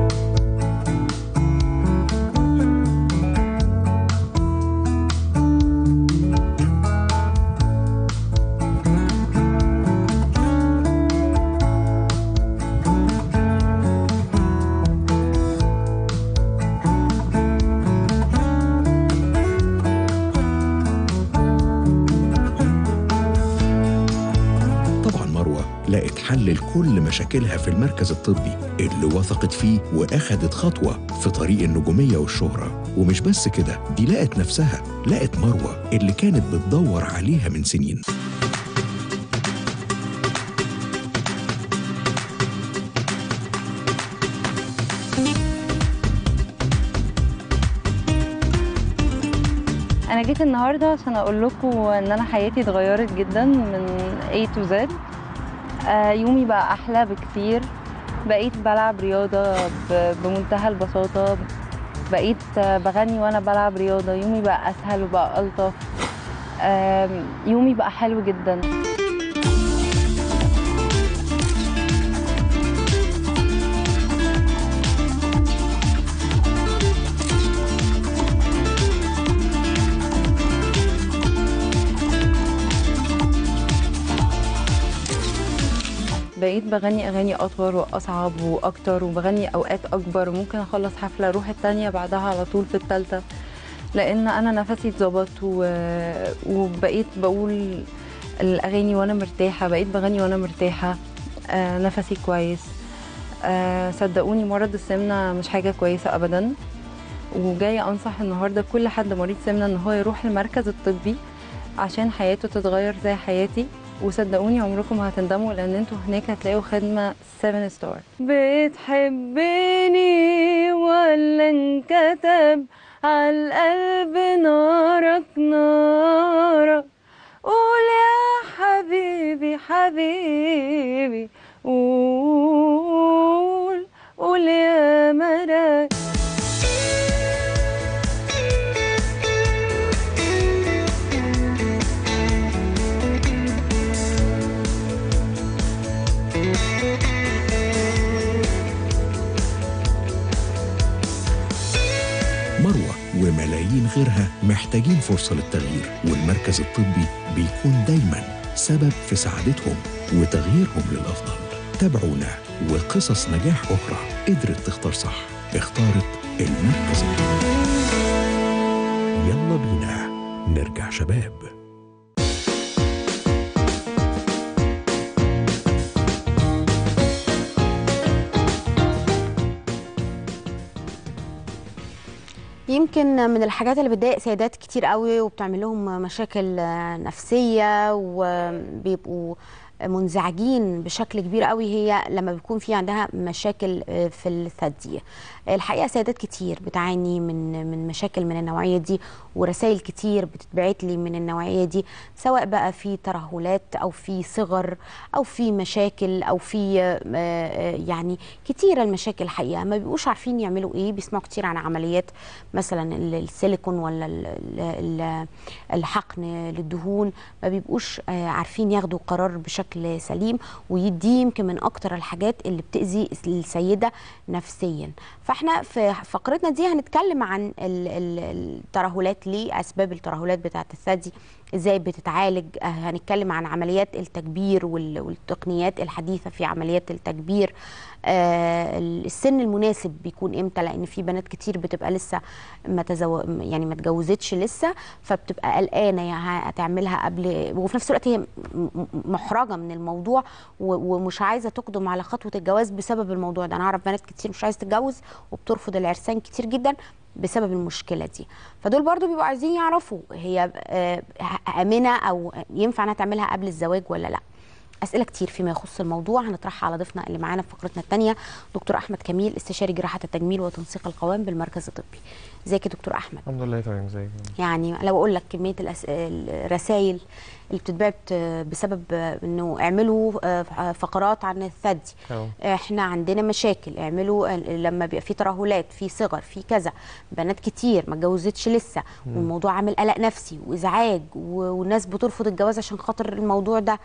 طبعا مروة لقت حل لكل مشاكلها في المركز الطبي اللي وثقت فيه وأخدت خطوة في طريق النجومية والشهرة ومش بس كده دي لقت نفسها لقت مروة اللي كانت بتدور عليها من سنين انا جيت النهارده عشان اقول لكم ان انا حياتي اتغيرت جدا من A to Z آه، يومي بقى احلى بكتير بقيت بلعب رياضه ب- بمنتهى البساطه بقيت آه، بغني وانا بلعب رياضه يومي بقى اسهل وبقى الطف آم، يومي بقى حلو جدا بقيت بغني اغاني اطول واصعب واكتر وبغني اوقات اكبر وممكن اخلص حفله اروح التانية بعدها على طول في التالتة لان انا نفسي اتظبط و... وبقيت بقول الاغاني وانا مرتاحه بقيت بغني وانا مرتاحه آه نفسي كويس آه صدقوني مرض السمنه مش حاجه كويسه ابدا وجايه انصح النهارده كل حد مريض سمنه ان هو يروح المركز الطبي عشان حياته تتغير زي حياتي وصدقوني عمركم ما هتندموا لان انتوا هناك هتلاقوا خدمه 7 ستار بتحبني ولا انكتب على القلب نارك نارك قول يا حبيبي حبيبي قول قول يا مراد مروة وملايين غيرها محتاجين فرصة للتغيير والمركز الطبي بيكون دايما سبب في سعادتهم وتغييرهم للأفضل تابعونا وقصص نجاح أخرى قدرت تختار صح اختارت المركز الطبي يلا بينا نرجع شباب يمكن من الحاجات اللي بتضايق سيدات كتير قوي وبتعمل لهم مشاكل آه، نفسيه وبيبقوا منزعجين بشكل كبير قوي هي لما بيكون في عندها مشاكل آه، في الثدي الحقيقه سيدات كتير بتعاني من من مشاكل من النوعيه دي ورسائل كتير بتتبعت لي من النوعيه دي سواء بقى في ترهلات او في صغر او في مشاكل او في آه، آه، يعني كتيره المشاكل الحقيقه ما بيبقوش عارفين يعملوا ايه بيسمعوا كتير عن عمليات مثلا ال- السيليكون ولا ال- ال- ال- الحقن للدهون ما بيبقوش آه، عارفين ياخدوا قرار بشكل سليم ودي يمكن من اكتر الحاجات اللي بتاذي السيده نفسيا فاحنا في فقرتنا دي هنتكلم عن ال- ال- الترهلات ليه اسباب الترهلات بتاعه الثدي ازاي بتتعالج آه، هنتكلم عن عمليات التكبير وال- والتقنيات الحديثه في عمليات التكبير آه، السن المناسب بيكون امتى لان في بنات كتير بتبقى لسه ما تزو... يعني ما اتجوزتش لسه فبتبقى قلقانه يعني هتعملها قبل وفي نفس الوقت هي م- م- محرجه من الموضوع و... ومش عايزه تقدم على خطوه الجواز بسبب الموضوع ده انا اعرف بنات كتير مش عايزه تتجوز وبترفض العرسان كتير جدا بسبب المشكله دي فدول برضو بيبقوا عايزين يعرفوا هي آه، امنه او ينفع انها تعملها قبل الزواج ولا لا اسئله كتير فيما يخص الموضوع هنطرحها على ضيفنا اللي معانا في فقرتنا الثانيه دكتور احمد كميل استشاري جراحه التجميل وتنسيق القوام بالمركز الطبي ازيك يا دكتور احمد الحمد لله تمام ازيك يعني لو اقول لك كميه الأس... الرسائل اللي بتتبعت بسبب انه اعملوا فقرات عن الثدي أهو. احنا عندنا مشاكل اعملوا لما بيبقى في ترهلات في صغر في كذا بنات كتير ما اتجوزتش لسه والموضوع عامل قلق نفسي وازعاج و- والناس بترفض الجواز عشان خاطر الموضوع ده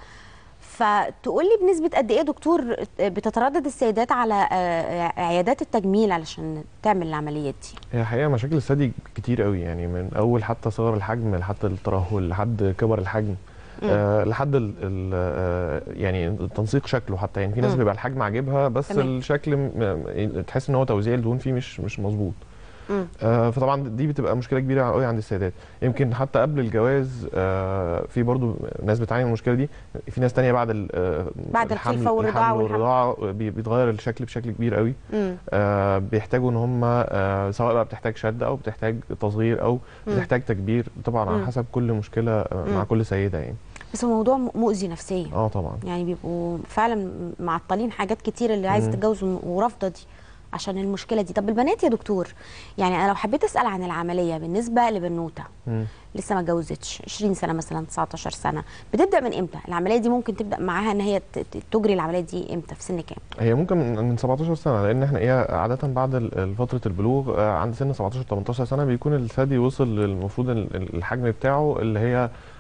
فتقول لي بنسبه قد ايه يا دكتور بتتردد السيدات على آه، عيادات التجميل علشان تعمل العمليات دي هي حقيقة مشاكل الثدي كتير قوي يعني من أول حتى صغر الحجم لحد الترهل لحد كبر الحجم آه لحد ال ال آه يعني تنسيق شكله حتى يعني في ناس مم. بيبقى الحجم عاجبها بس تمام. الشكل م- م- تحس ان هو توزيع الدهون فيه مش مش مظبوط مم. آه فطبعا دي بتبقى مشكله كبيره قوي عند السيدات يمكن حتى قبل الجواز آه في برضو ناس بتعاني من المشكله دي في ناس تانية بعد ال- آه بعد الحمل- الخلفة والرضاعة الحمل والحمل. والرضاعه بي- بيتغير الشكل بشكل كبير قوي مم. آه بيحتاجوا ان هم آه سواء بقى بتحتاج شد او بتحتاج تصغير او مم. بتحتاج تكبير طبعا مم. على حسب كل مشكله آه مع مم. كل سيده يعني بس هو موضوع مؤذي نفسيا اه طبعا يعني بيبقوا فعلا معطلين حاجات كتير اللي عايزه مم. تتجوز ورافضه دي عشان المشكله دي طب البنات يا دكتور يعني انا لو حبيت اسال عن العمليه بالنسبه لبنوته مم. لسه ما اتجوزتش 20 سنه مثلا 19 سنه بتبدا من امتى العمليه دي ممكن تبدا معاها ان هي ت- ت- تجري العمليه دي امتى في سن كام هي ممكن من من 17 سنه لان احنا ايه عاده بعد ال- فتره البلوغ آه، عند سن 17 18 سنه بيكون الثدي وصل للمفروض ال- ال- الحجم بتاعه اللي هي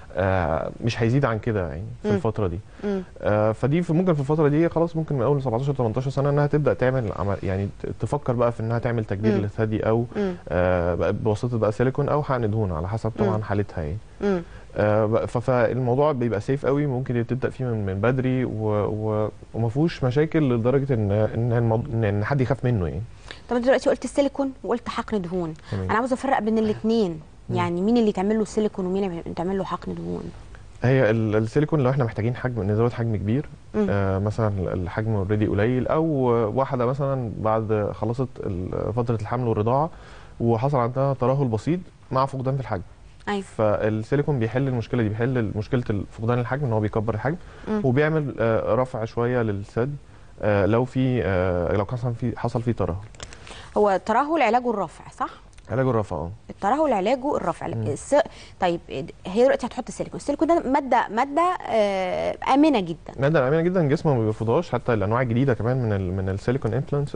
آه، مش هيزيد عن كده يعني في مم. الفتره دي مم. آه، فدي في ممكن في الفتره دي خلاص ممكن من اول 17 18 سنه انها تبدا تعمل عمل يعني ت- تفكر بقى في انها تعمل تجديد مم. للثدي او مم. آه، بقى بواسطه بقى سيليكون او حقن دهون على حسب طبعا مم. حالتها يعني مم. آه، بقى- ف- فالموضوع بيبقى سيف قوي ممكن تبدا فيه من من بدري و- و- وما فيهوش مشاكل لدرجه ان ان الموضوع ان إن حد يخاف منه يعني طب انت دلوقتي قلت السيليكون وقلت حقن دهون تمام. انا عاوزه افرق بين الاثنين مم. يعني مين اللي يتعمل له سيليكون ومين اللي يتعمل له حقن دهون هي ال- السيليكون لو احنا محتاجين حجم نزود حجم كبير مم. آه مثلا الحجم اوريدي قليل او واحده مثلا بعد خلصت ال- فتره الحمل والرضاعه وحصل عندها ترهل بسيط مع فقدان في الحجم ايوه فالسيليكون بيحل المشكله دي بيحل مشكله فقدان الحجم ان هو بيكبر الحجم مم. وبيعمل آه رفع شويه للثدي آه لو في آه لو حصل في حصل فيه ترهل هو الترهل علاجه الرفع صح علاجه الرفع اه الترهل علاجه الرفع مم. الس... طيب هي دلوقتي هتحط السيليكون السيليكون ده ماده ماده آه امنه جدا مادة آمنة جدا الجسم ما بيرفضهاش حتى الأنواع الجديدة كمان من ال من السيليكون امبلانتس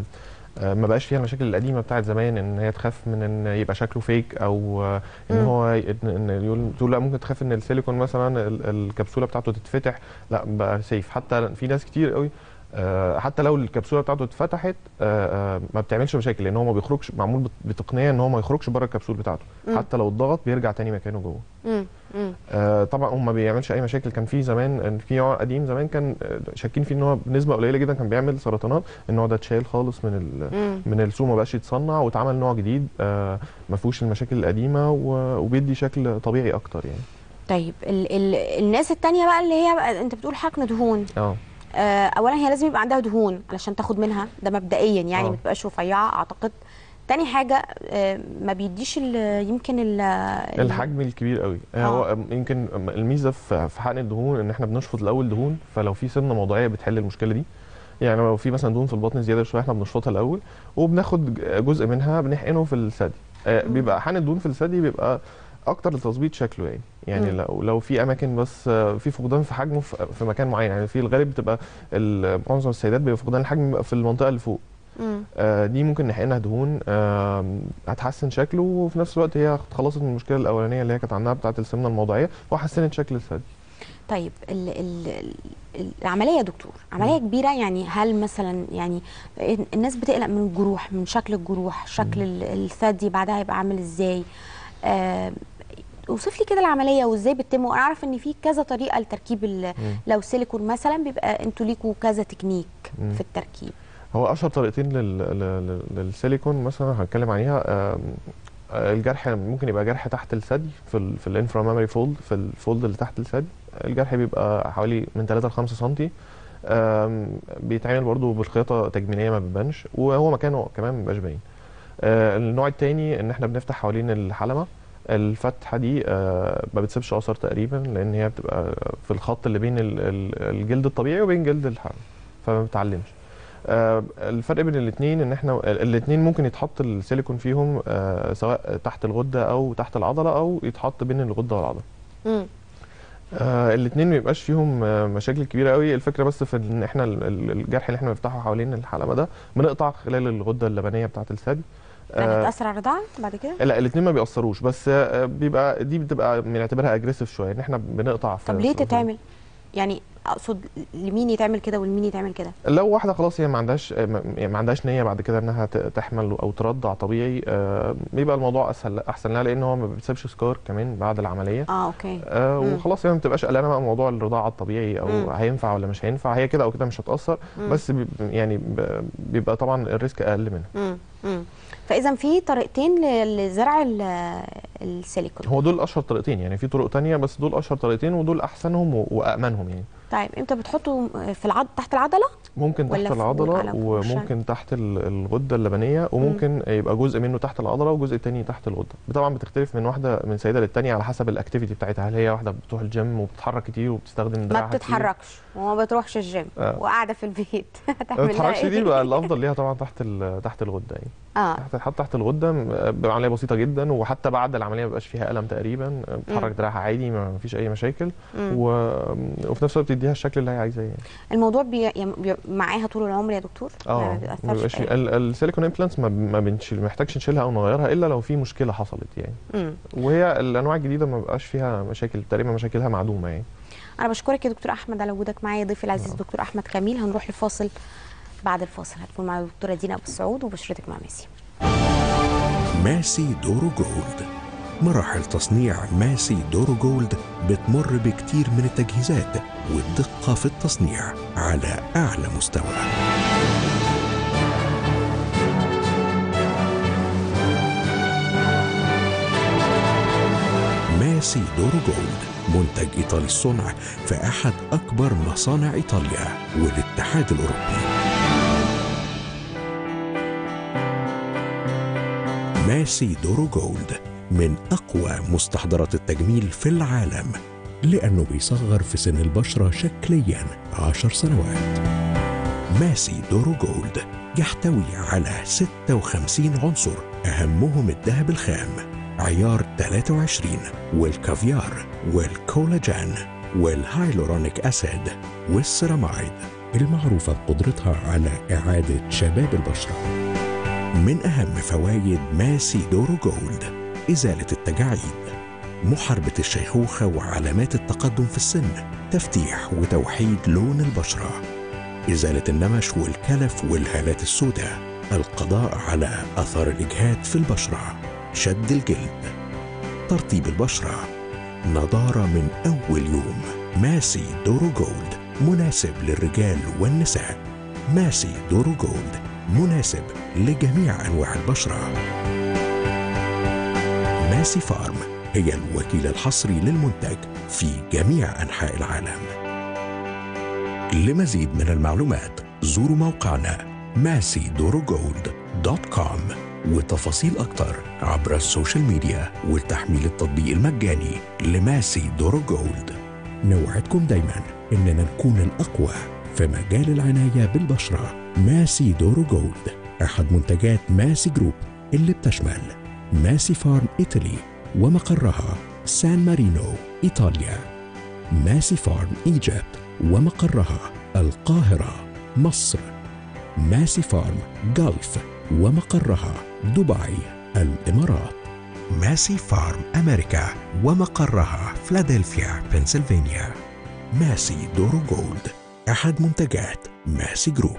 ما بقاش فيها المشاكل القديمة بتاعت زمان إن هي تخاف من إن يبقى شكله فيك أو آه، إن مم. هو ي- إن إن يقول تقول لا ممكن تخاف إن السيليكون مثلا ال- الكبسولة بتاعته تتفتح لا بقى سيف حتى في ناس كتير قوي آه، حتى لو الكبسوله بتاعته اتفتحت آه، آه، ما بتعملش مشاكل لان هو ما بيخرجش معمول بت- بتقنيه ان هو ما يخرجش بره الكبسول بتاعته مم. حتى لو اتضغط بيرجع تاني مكانه جوه مم. مم. آه، طبعا هو ما بيعملش اي مشاكل كان في زمان إن في نوع قديم زمان كان آه، شاكين فيه ان هو بنسبه قليله جدا كان بيعمل سرطانات النوع ده اتشال خالص من ال مم. من السوق ما بقاش يتصنع واتعمل نوع جديد آه، ما فيهوش المشاكل القديمه و- وبيدي شكل طبيعي اكتر يعني طيب ال... ال... الناس التانية بقى اللي هي بقى انت بتقول حقن دهون اه آه، اولا هي لازم يبقى عندها دهون علشان تاخد منها ده مبدئيا يعني آه. ما تبقاش رفيعه اعتقد تاني حاجه آه، ما بيديش ال- يمكن ال ال- الحجم الكبير قوي آه. هو يمكن الميزه في في حقن الدهون ان احنا بنشفط الاول دهون فلو في سمنه موضعيه بتحل المشكله دي يعني لو في مثلا دهون في البطن زياده شويه احنا بنشفطها الاول وبناخد جزء منها بنحقنه في الثدي آه، مم. بيبقى حقن الدهون في الثدي بيبقى اكتر لتظبيط شكله يعني يعني مم. لو لو في اماكن بس آه، في فقدان في حجمه في في مكان معين يعني في الغالب بتبقى ال- معظم السيدات بيبقى فقدان الحجم بيبقى في المنطقه اللي فوق مم. آه، دي ممكن نحقنها دهون آم، هتحسن شكله وفي نفس الوقت هي خلصت من المشكله الاولانيه اللي هي كانت عندها بتاعه السمنه الموضعيه وحسنت شكل الثدي طيب ال ال ال- العمليه يا دكتور عمليه كبيره يعني هل مثلا يعني الناس بتقلق من الجروح من شكل الجروح شكل ال- الثدي بعدها هيبقى عامل ازاي آه اوصف لي كده العمليه وازاي بتتم وانا اعرف ان في كذا طريقه لتركيب ال- لو سيليكون مثلا بيبقى انتوا ليكوا كذا تكنيك مم. في التركيب هو اشهر طريقتين لل... لل... للسيليكون مثلا هنتكلم عليها آم، آه، الجرح ممكن يبقى جرح تحت الثدي في ال... في الانفرا مامري فولد في الفولد اللي تحت الثدي الجرح بيبقى حوالي من 3 ل 5 سم بيتعمل برضو بالخياطه تجميليه ما بتبانش وهو مكانه كمان ما بيبقاش باين آه، النوع التاني ان احنا بنفتح حوالين الحلمه الفتحه دي آه، ما بتسيبش اثر تقريبا لان هي بتبقى في الخط اللي بين ال- ال- الجلد الطبيعي وبين جلد الحلم فما بتعلمش آه، الفرق بين الاثنين ان احنا الاثنين ممكن يتحط السيليكون فيهم آه، سواء تحت الغده او تحت العضله او يتحط بين الغده والعضله مم. آه الاثنين ما بيبقاش فيهم آه مشاكل كبيره قوي الفكره بس في ان احنا ال- ال- الجرح اللي احنا بنفتحه حوالين الحلمه ده بنقطع خلال الغده اللبنيه بتاعه الثدي يعني آه هتاثر على الرضاعه بعد كده لا الاثنين ما بيأثروش بس آه بيبقى دي بتبقى بنعتبرها اجريسيف شويه ان احنا بنقطع في طب ليه في- تتعمل يعني اقصد لمين يتعمل كده ولمين يتعمل كده لو واحده خلاص هي ما عندهاش ما يعني ما عندهاش نيه بعد كده انها ت- تحمل او ترضع طبيعي آه بيبقى الموضوع اسهل احسن لها لان هو ما بيسيبش سكار كمان بعد العمليه اه اوكي آه مم. وخلاص هي ما بتبقاش قلقانه بقى موضوع الرضاعه الطبيعي او مم. هينفع ولا مش هينفع هي كده او كده مش هتاثر مم. بس بي يعني ب- بيبقى طبعا الريسك اقل منها مم. مم. فاذا في طريقتين ل- لزرع ال- السيليكون هو دول اشهر طريقتين يعني في طرق تانية بس دول اشهر طريقتين ودول احسنهم و- وامنهم يعني طيب امتى بتحطوا في العض تحت العضله ممكن ولا تحت في- على العضله فرشة؟ وممكن تحت ال- الغده اللبنيه وممكن يبقى جزء منه تحت العضله وجزء تاني تحت الغده طبعا بتختلف من واحده من سيده للتانيه على حسب الاكتيفيتي بتاعتها هل هي واحده بتروح الجيم وبتتحرك كتير وبتستخدم ما دراعها كتير بتتحركش وما بتروحش الجيم آه. وقاعده في البيت ما هتعمل لها بتتحركش دي ايه بقى الافضل ليها طبعا تحت ال- تحت الغده يعني اه تحت حط تحت الغده م- بيبقى عمليه بسيطه جدا وحتى بعد العمليه ما بيبقاش فيها الم تقريبا بتحرك دراعها عادي ما فيش اي مشاكل مم. و... وفي نفس الوقت بتديها الشكل اللي هي عايزاه يعني الموضوع بي... يعني بي... معاها طول العمر يا دكتور ما اه ما بيأثرش بيبقاش في في ال- السيليكون امبلانتس ما, ما بنشيل محتاجش نشيلها او نغيرها الا لو في مشكله حصلت يعني مم. وهي الانواع الجديده ما بيبقاش فيها مشاكل تقريبا مشاكلها معدومه يعني انا بشكرك يا دكتور احمد على وجودك معايا ضيفي العزيز دكتور احمد كميل هنروح لفاصل بعد الفاصل هتكون معنا الدكتوره دينا ابو السعود وبشرتك مع ميسي ماسي دورو جولد مراحل تصنيع ماسي دورو جولد بتمر بكتير من التجهيزات والدقة في التصنيع على أعلى مستوى ماسي دورو جولد منتج إيطالي الصنع في أحد أكبر مصانع إيطاليا والاتحاد الأوروبي ماسي دورو جولد من أقوى مستحضرات التجميل في العالم لأنه بيصغر في سن البشرة شكليا عشر سنوات ماسي دورو جولد يحتوي على 56 عنصر أهمهم الذهب الخام عيار 23 والكافيار والكولاجين والهايلورونيك أسيد والسيرامايد المعروفة بقدرتها على إعادة شباب البشرة من أهم فوائد ماسي دورو جولد إزالة التجاعيد محاربة الشيخوخة وعلامات التقدم في السن تفتيح وتوحيد لون البشرة إزالة النمش والكلف والهالات السوداء القضاء على أثار الإجهاد في البشرة شد الجلد ترطيب البشرة نضارة من أول يوم ماسي دورو جولد مناسب للرجال والنساء ماسي دورو جولد مناسب لجميع أنواع البشرة ماسي فارم هي الوكيل الحصري للمنتج في جميع أنحاء العالم لمزيد من المعلومات زوروا موقعنا ماسي دورو جولد دوت كوم وتفاصيل أكتر عبر السوشيال ميديا وتحميل التطبيق المجاني لماسي دورو جولد نوعدكم دايما إننا نكون الأقوى في مجال العناية بالبشرة ماسي دورو جولد أحد منتجات ماسي جروب اللي بتشمل ماسي فارم إيطالي ومقرها سان مارينو إيطاليا ماسي فارم إيجيبت ومقرها القاهرة مصر ماسي فارم جلف ومقرها دبي الإمارات ماسي فارم أمريكا ومقرها فلادلفيا بنسلفانيا ماسي دورو جولد أحد منتجات ماسي جروب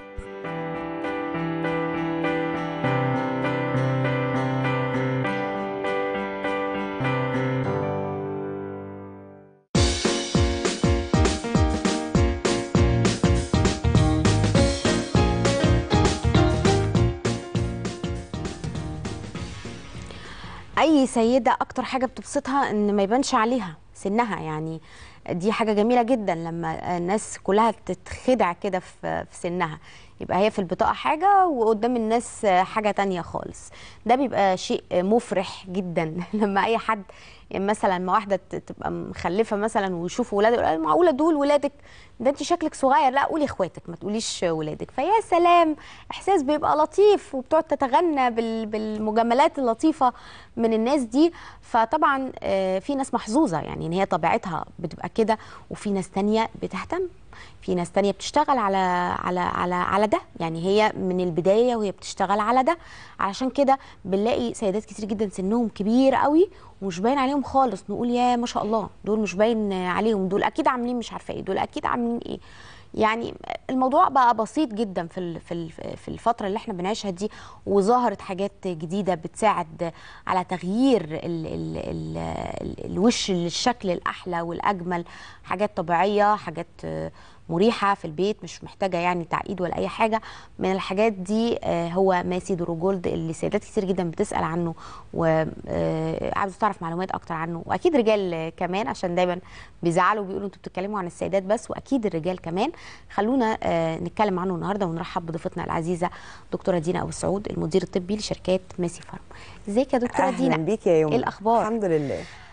اي سيده اكتر حاجه بتبسطها ان ما يبانش عليها سنها يعني دي حاجه جميله جدا لما الناس كلها تتخدع كده في في سنها يبقى هي في البطاقه حاجه وقدام الناس حاجه تانية خالص ده بيبقى شيء مفرح جدا لما اي حد يعني مثلا ما واحده ت- تبقى مخلفه مثلا ويشوف ولادها يقول معقوله دول ولادك ده انت شكلك صغير لا قولي اخواتك ما تقوليش ولادك فيا سلام احساس بيبقى لطيف وبتقعد تتغنى بال- بالمجاملات اللطيفه من الناس دي فطبعا آه، في ناس محظوظه يعني ان هي طبيعتها بتبقى كده وفي ناس تانية بتهتم في ناس تانية بتشتغل على على على على ده يعني هي من البدايه وهي بتشتغل على ده علشان كده بنلاقي سيدات كتير جدا سنهم كبير قوي ومش باين عليهم خالص نقول يا ما شاء الله دول مش باين عليهم دول اكيد عاملين مش عارفه ايه دول اكيد عاملين ايه يعني الموضوع بقى بسيط جدا في ال- في ال- في الفتره اللي احنا بنعيشها دي وظهرت حاجات جديده بتساعد على تغيير ال ال ال ال الوش للشكل الاحلى والاجمل حاجات طبيعيه حاجات آه، مريحه في البيت مش محتاجه يعني تعقيد ولا اي حاجه من الحاجات دي آه، هو ماسي دورو جولد اللي سيدات كتير جدا بتسال عنه وعاوزه تعرف معلومات اكتر عنه واكيد رجال آه، كمان عشان دايما بيزعلوا بيقولوا انتوا بتتكلموا عن السيدات بس واكيد الرجال كمان خلونا آه، نتكلم عنه النهارده ونرحب بضيفتنا العزيزه دكتوره دينا ابو السعود المدير الطبي لشركات ماسي فارم ازيك يا دكتوره اهلا دينا بيك يا يوم ايه الاخبار الحمد لله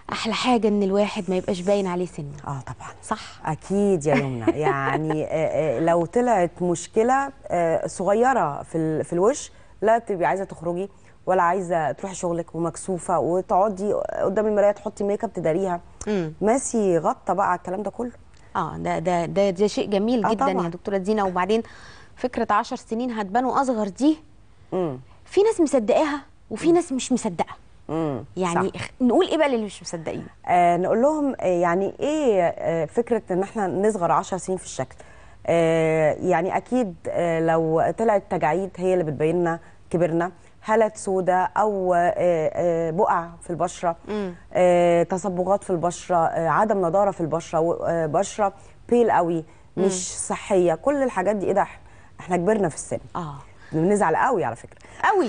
احلى حاجه ان الواحد ما يبقاش باين عليه سن اه طبعا صح اكيد يا يمنى يعني آه، آه، لو طلعت مشكله آه، صغيره في ال- في الوش لا تبقي عايزه تخرجي ولا عايزه تروحي شغلك ومكسوفه وتقعدي قدام المرايه تحطي ميك اب تداريها مم. ماسي غطى بقى على الكلام ده كله اه ده ده ده, ده شيء جميل آه جدا طبعاً. يا دكتوره دينا وبعدين فكره عشر سنين هتبانوا اصغر دي امم في ناس مصدقاها وفي ناس مش مصدقه امم يعني صح. خ- نقول ايه بقى للي مش مصدقين آه نقول لهم آه يعني ايه آه فكره ان احنا نصغر 10 سنين في الشكل آه يعني اكيد آه لو طلعت تجاعيد هي اللي بتبين لنا كبرنا هالات سوداء او آه آه بقع في البشره آه تصبغات في البشره آه عدم نضاره في البشره و- آه بشره بيل قوي مش صحيه كل الحاجات دي ايه ده إحنا- احنا كبرنا في السن اه بنزعل قوي على فكره قوي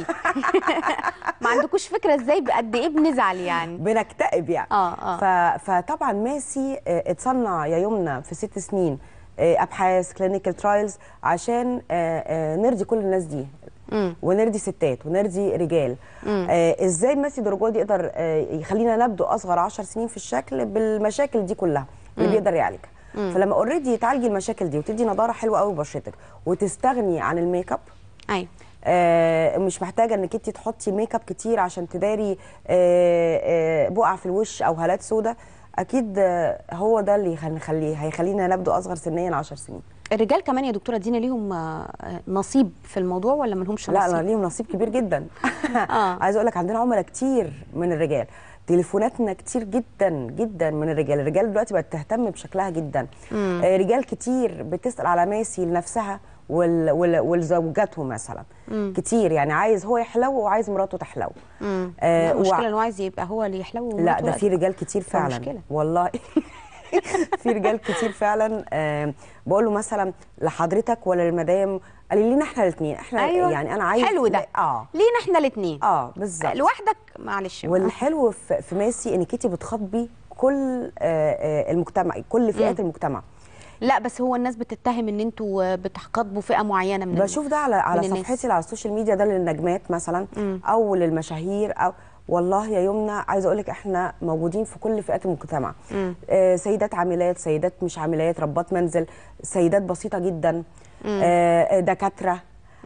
ما عندكوش فكره ازاي قد ايه بنزعل يعني بنكتئب يعني اه اه ف... فطبعا ماسي آه، اتصنع يا يمنى في ست سنين آه، ابحاث كلينيكال ترايلز عشان آه، آه، نرضي كل الناس دي مم. ونرضي ستات ونرضي رجال آه ازاي ماسي درجودي يقدر آه يخلينا نبدو اصغر 10 سنين في الشكل بالمشاكل دي كلها اللي بيقدر يعالجها فلما اوريدي تعالجي المشاكل دي وتدي نضاره حلوه قوي ببشرتك وتستغني عن الميك اب ايوه آه، مش محتاجه انك انت تحطي ميك اب كتير عشان تداري آه، آه، بقع في الوش او هالات سوداء اكيد آه، هو ده اللي هنخليه هيخلينا نبدو اصغر سنيا 10 سنين الرجال كمان يا دكتوره دينا ليهم آه، نصيب في الموضوع ولا ما لهمش لا نصيب لا ليهم نصيب كبير جدا آه. عايزه اقول لك عندنا عملاء كتير من الرجال تليفوناتنا كتير جدا جدا من الرجال الرجال دلوقتي بقت تهتم بشكلها جدا آه رجال كتير بتسال على ماسي لنفسها وال وال ولزوجاتهم مثلا كتير يعني عايز هو يحلو وعايز مراته تحلو مم. آه، لا، المشكله وع- انه عايز يبقى هو اللي يحلو لا ومراته ده لا. في رجال كتير فعلا مشكلة. والله في رجال كتير فعلا آه بقول له مثلا لحضرتك ولا للمدام قال لي لينا احنا الاثنين احنا أيوة. يعني انا عايز حلو ده. اه لينا احنا الاثنين اه بالظبط لوحدك معلش بقى. والحلو في في ماسي انك انت بتخاطبي كل آه آه المجتمع كل فئات المجتمع لا بس هو الناس بتتهم ان انتوا بتخاطبوا فئه معينه من بشوف ده على على من الناس. صفحتي اللي على السوشيال ميديا ده للنجمات مثلا او للمشاهير او والله يا يمنى عايزه اقول لك احنا موجودين في كل فئات المجتمع آه سيدات عاملات سيدات مش عاملات ربات منزل سيدات بسيطه جدا آه آه، دكاتره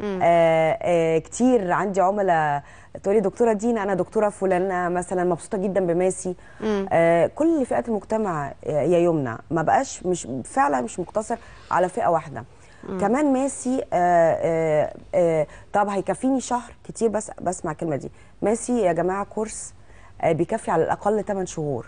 آه آه كتير عندي عملاء تقولي دكتوره دينا انا دكتوره فلانه مثلا مبسوطه جدا بماسي آه كل فئات المجتمع آه، يا يمنى ما بقاش مش فعلا مش مقتصر على فئه واحده كمان ماسي آه آه آه طب هيكفيني شهر كتير بس بسمع الكلمه دي ماسي يا جماعه كورس آه بيكفي على الاقل 8 شهور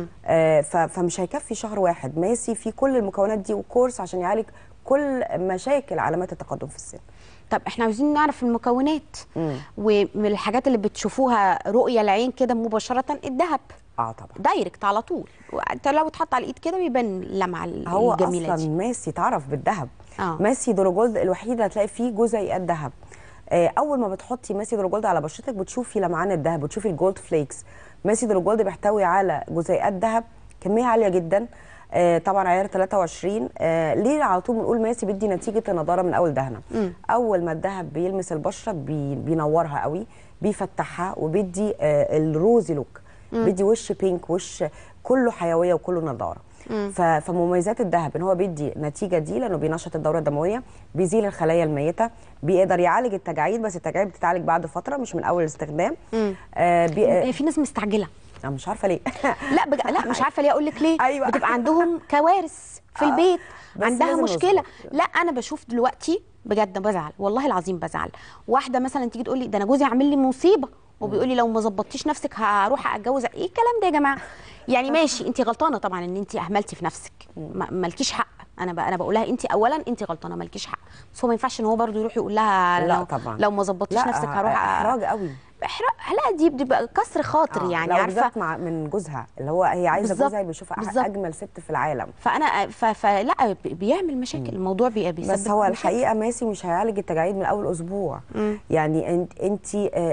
آه ف- فمش هيكفي شهر واحد ماسي في كل المكونات دي وكورس عشان يعالج كل مشاكل علامات التقدم في السن طب احنا عايزين نعرف المكونات مم. ومن الحاجات اللي بتشوفوها رؤيه العين كده مباشره الذهب اه طبعا دايركت على طول انت لو اتحط على الايد كده بيبان اللمعه هو الجميله اصلا دي ماسي تعرف بالذهب آه. ماسي دروجولد الوحيد اللي هتلاقي فيه جزيئات ذهب آه، اول ما بتحطي ماسي دروجولد على بشرتك بتشوفي لمعان الذهب بتشوفي الجولد فليكس ماسي دروجولد بيحتوي على جزيئات ذهب كميه عاليه جدا آه، طبعا عيار 23 آه، ليه على طول بنقول ماسي بيدي نتيجه النضاره من اول دهنه اول ما الذهب بيلمس البشره بي بينورها قوي بيفتحها وبيدي آه، الروزي لوك بيدي وش بينك وش كله حيويه وكله نضاره ف- فمميزات الذهب ان هو بيدي نتيجه دي لانه بينشط الدوره الدمويه بيزيل الخلايا الميته بيقدر يعالج التجاعيد بس التجاعيد بتتعالج بعد فتره مش من اول الاستخدام آه بي... آه في ناس مستعجله انا مش عارفه ليه لا بج... لا مش عارفه ليه اقول لك ليه أيوة. بتبقى عندهم كوارث في آه، البيت بس عندها لازم مشكله نظبط. لا انا بشوف دلوقتي بجد بزعل والله العظيم بزعل واحده مثلا تيجي تقول لي ده انا جوزي عامل لي مصيبه وبيقول لي لو ما ظبطتيش نفسك هروح اتجوز ايه الكلام ده يا جماعه يعني ماشي انت غلطانه طبعا ان انت اهملتي في نفسك ما- مالكيش حق انا ب... انا بقول لها انت اولا انت غلطانه مالكيش حق بس هو ما ينفعش ان هو برضه يروح يقول لها لا لو طبعا. لو ما ظبطتيش لا نفسك هروح أ- احراج قوي احراج لا دي بتبقى كسر خاطر آه، يعني لو عارفه بالذات مع من جوزها اللي هو هي عايزه بالظبط، جوزها بيشوفها أح- بالظبط. اجمل ست في العالم فانا ف... فلا بي- بيعمل مشاكل الموضوع بي... بيسبب بس هو مشاكل. الحقيقه ماسي مش هيعالج التجاعيد من اول اسبوع يعني انت انت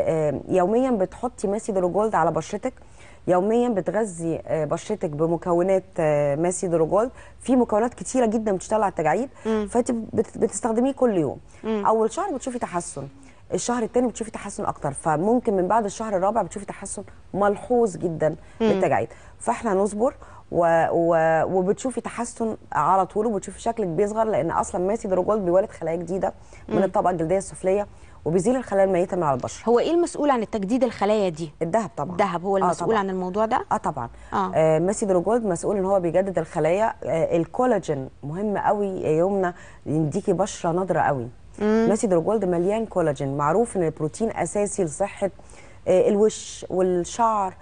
يوميا بتحطي ماسي دروجولد على بشرتك يوميا بتغذي آه، بشرتك بمكونات آه، ماسي دروجولد في مكونات كتيره جدا بتشتغل على التجاعيد فانت بت- بتستخدميه كل يوم اول شهر بتشوفي تحسن الشهر الثاني بتشوفي تحسن اكتر فممكن من بعد الشهر الرابع بتشوفي تحسن ملحوظ جدا للتجاعيد فاحنا نصبر و... و... وبتشوفي تحسن على طول وبتشوفي شكلك بيصغر لان اصلا ماسي دروجولد بيولد خلايا جديده من الطبقه الجلديه السفليه وبيزيل الخلايا الميته من على البشره هو ايه المسؤول عن التجديد الخلايا دي الذهب طبعا الذهب هو آه المسؤول طبعاً. عن الموضوع ده اه طبعا آه. آه. آه ماسي دروجولد مسؤول ان هو بيجدد الخلايا آه الكولاجين مهم قوي يا يمنى يديكي بشره نضره قوي ماسي دروجولد مليان كولاجين معروف ان البروتين اساسي لصحه آه الوش والشعر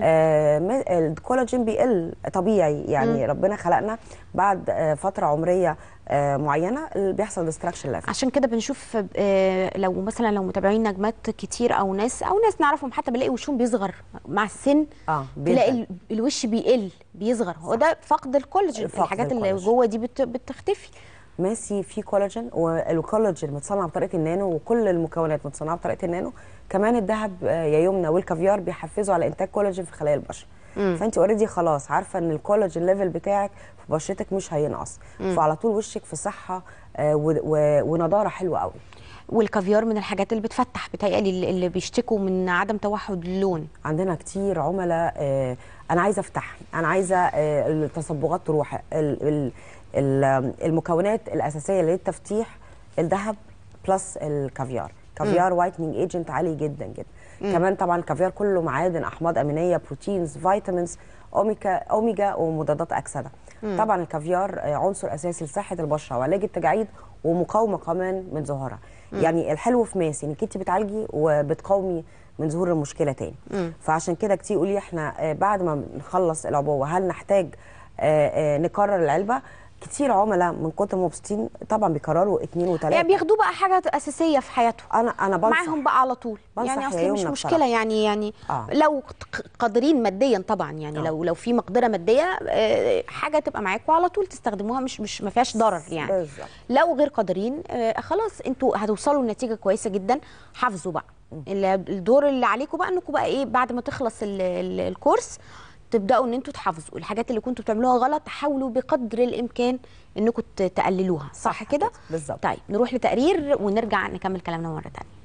آه ما- الكولاجين بيقل طبيعي يعني ربنا خلقنا بعد آه فتره عمريه آه معينه اللي بيحصل ديستراكشن ليفل عشان كده بنشوف آه، لو مثلا لو متابعين نجمات كتير او ناس او ناس نعرفهم حتى بنلاقي وشهم بيصغر مع السن اه تلاقي بيلحق. ال- الوش بيقل بيصغر هو ده فقد الكولاجين فقد الحاجات اللي الكولاجين. جوه دي بت- بتختفي ماسي فيه كولاجين والكولاجين متصنع بطريقه النانو وكل المكونات متصنعه بطريقه النانو كمان الذهب آه، يا يمنى والكافيار بيحفزوا على انتاج كولاجين في خلايا البشره فانت اوريدي خلاص عارفه ان الكولاجين ليفل بتاعك في بشرتك مش هينقص فعلى طول وشك في صحه آه، و- و- ونضاره حلوه قوي والكافيار من الحاجات اللي بتفتح بتهيألي اللي- اللي بيشتكوا من عدم توحد اللون عندنا كتير عملاء آه، انا عايزه افتح انا عايزه آه، التصبغات تروح ال- ال- ال- المكونات الاساسيه للتفتيح الذهب بلس الكافيار كافيار وايتنينج ايجنت عالي جدا جدا كمان طبعا الكافيار كله معادن احماض امينيه بروتينز فيتامينز اوميجا اوميجا ومضادات اكسده طبعا الكافيار آه، عنصر اساسي لصحه البشره وعلاج التجاعيد ومقاومه كمان من ظهورها يعني الحلو في ماسي انك انت بتعالجي وبتقاومي من ظهور المشكله تاني فعشان كده كتير يقول لي احنا آه، بعد ما نخلص العبوه هل نحتاج آه، آه، نكرر العلبه كتير عملاء من كتر ما مبسوطين طبعا بيكرروا اتنين وتلاته يعني بياخدوه بقى حاجه اساسيه في حياتهم انا انا بنصح معاهم بقى على طول بنصح يعني يا اصل مش يمنى مشكله بصراحة. يعني يعني آه. لو ق- قادرين ماديا طبعا يعني آه. لو لو في مقدره ماديه آه، حاجه تبقى معاكم على طول تستخدموها مش مش ما فيهاش ضرر يعني بالظبط. لو غير قادرين آه، خلاص انتوا هتوصلوا لنتيجه كويسه جدا حافظوا بقى ال- الدور اللي عليكم بقى انكم بقى ايه بعد ما تخلص ال- ال- الكورس تبداوا ان انتوا تحافظوا الحاجات اللي كنتوا بتعملوها غلط حاولوا بقدر الامكان انكم ت- تقللوها صح, كده بالظبط. طيب نروح لتقرير ونرجع نكمل كلامنا مره ثانيه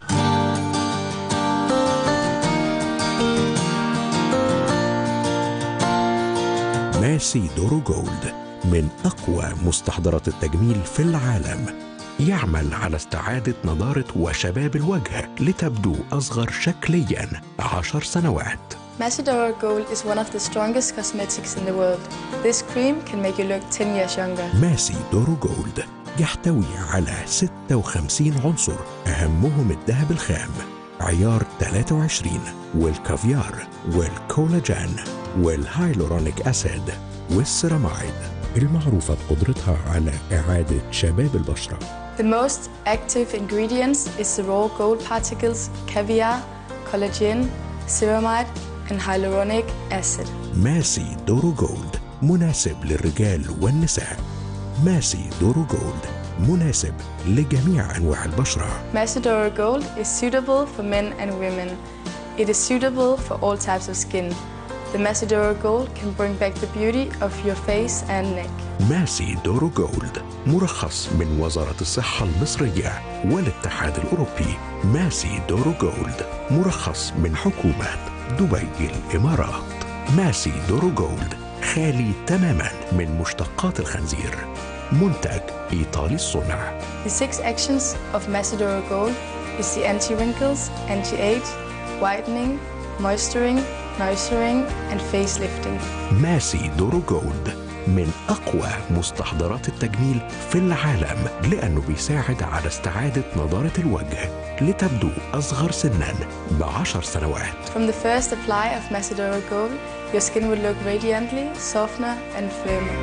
ماسي دورو جولد من أقوى مستحضرات التجميل في العالم يعمل على استعادة نضارة وشباب الوجه لتبدو أصغر شكليا عشر سنوات Macedora Gold is one of the strongest cosmetics in the world. This cream can make you look 10 years younger. ماسي دورو جولد يحتوي على 56 عنصر أهمهم الذهب الخام عيار 23 والكافيار والكولاجين والهايلورونيك أسيد والسيرامايد المعروفة بقدرتها على إعادة شباب البشرة The most active ingredients is the raw gold particles, caviar, collagen, ceramide, and hyaluronic acid. ماسي دورو جولد مناسب للرجال والنساء ماسي دورو جولد مناسب لجميع أنواع البشرة Macedora Gold is suitable for men and women. It is suitable for all types of skin. The Macedora Gold can bring back the beauty of your face and neck. ماسي دورو جولد مرخص من وزارة الصحة المصرية والاتحاد الأوروبي ماسي دورو جولد مرخص من حكومة دبي الإمارات ماسي دورو جولد خالي تماما من مشتقات الخنزير منتج إيطالي الصنع The six actions of Macedora Gold is the anti-wrinkles, anti-age, whitening, moisturing, nourishing, and facelifting. ماسي دورو جولد من أقوى مستحضرات التجميل في العالم لأنه بيساعد على استعادة نضارة الوجه لتبدو أصغر سنا بعشر سنوات From the first apply of Macedora Gold, your skin will look radiantly, softer, and firmer.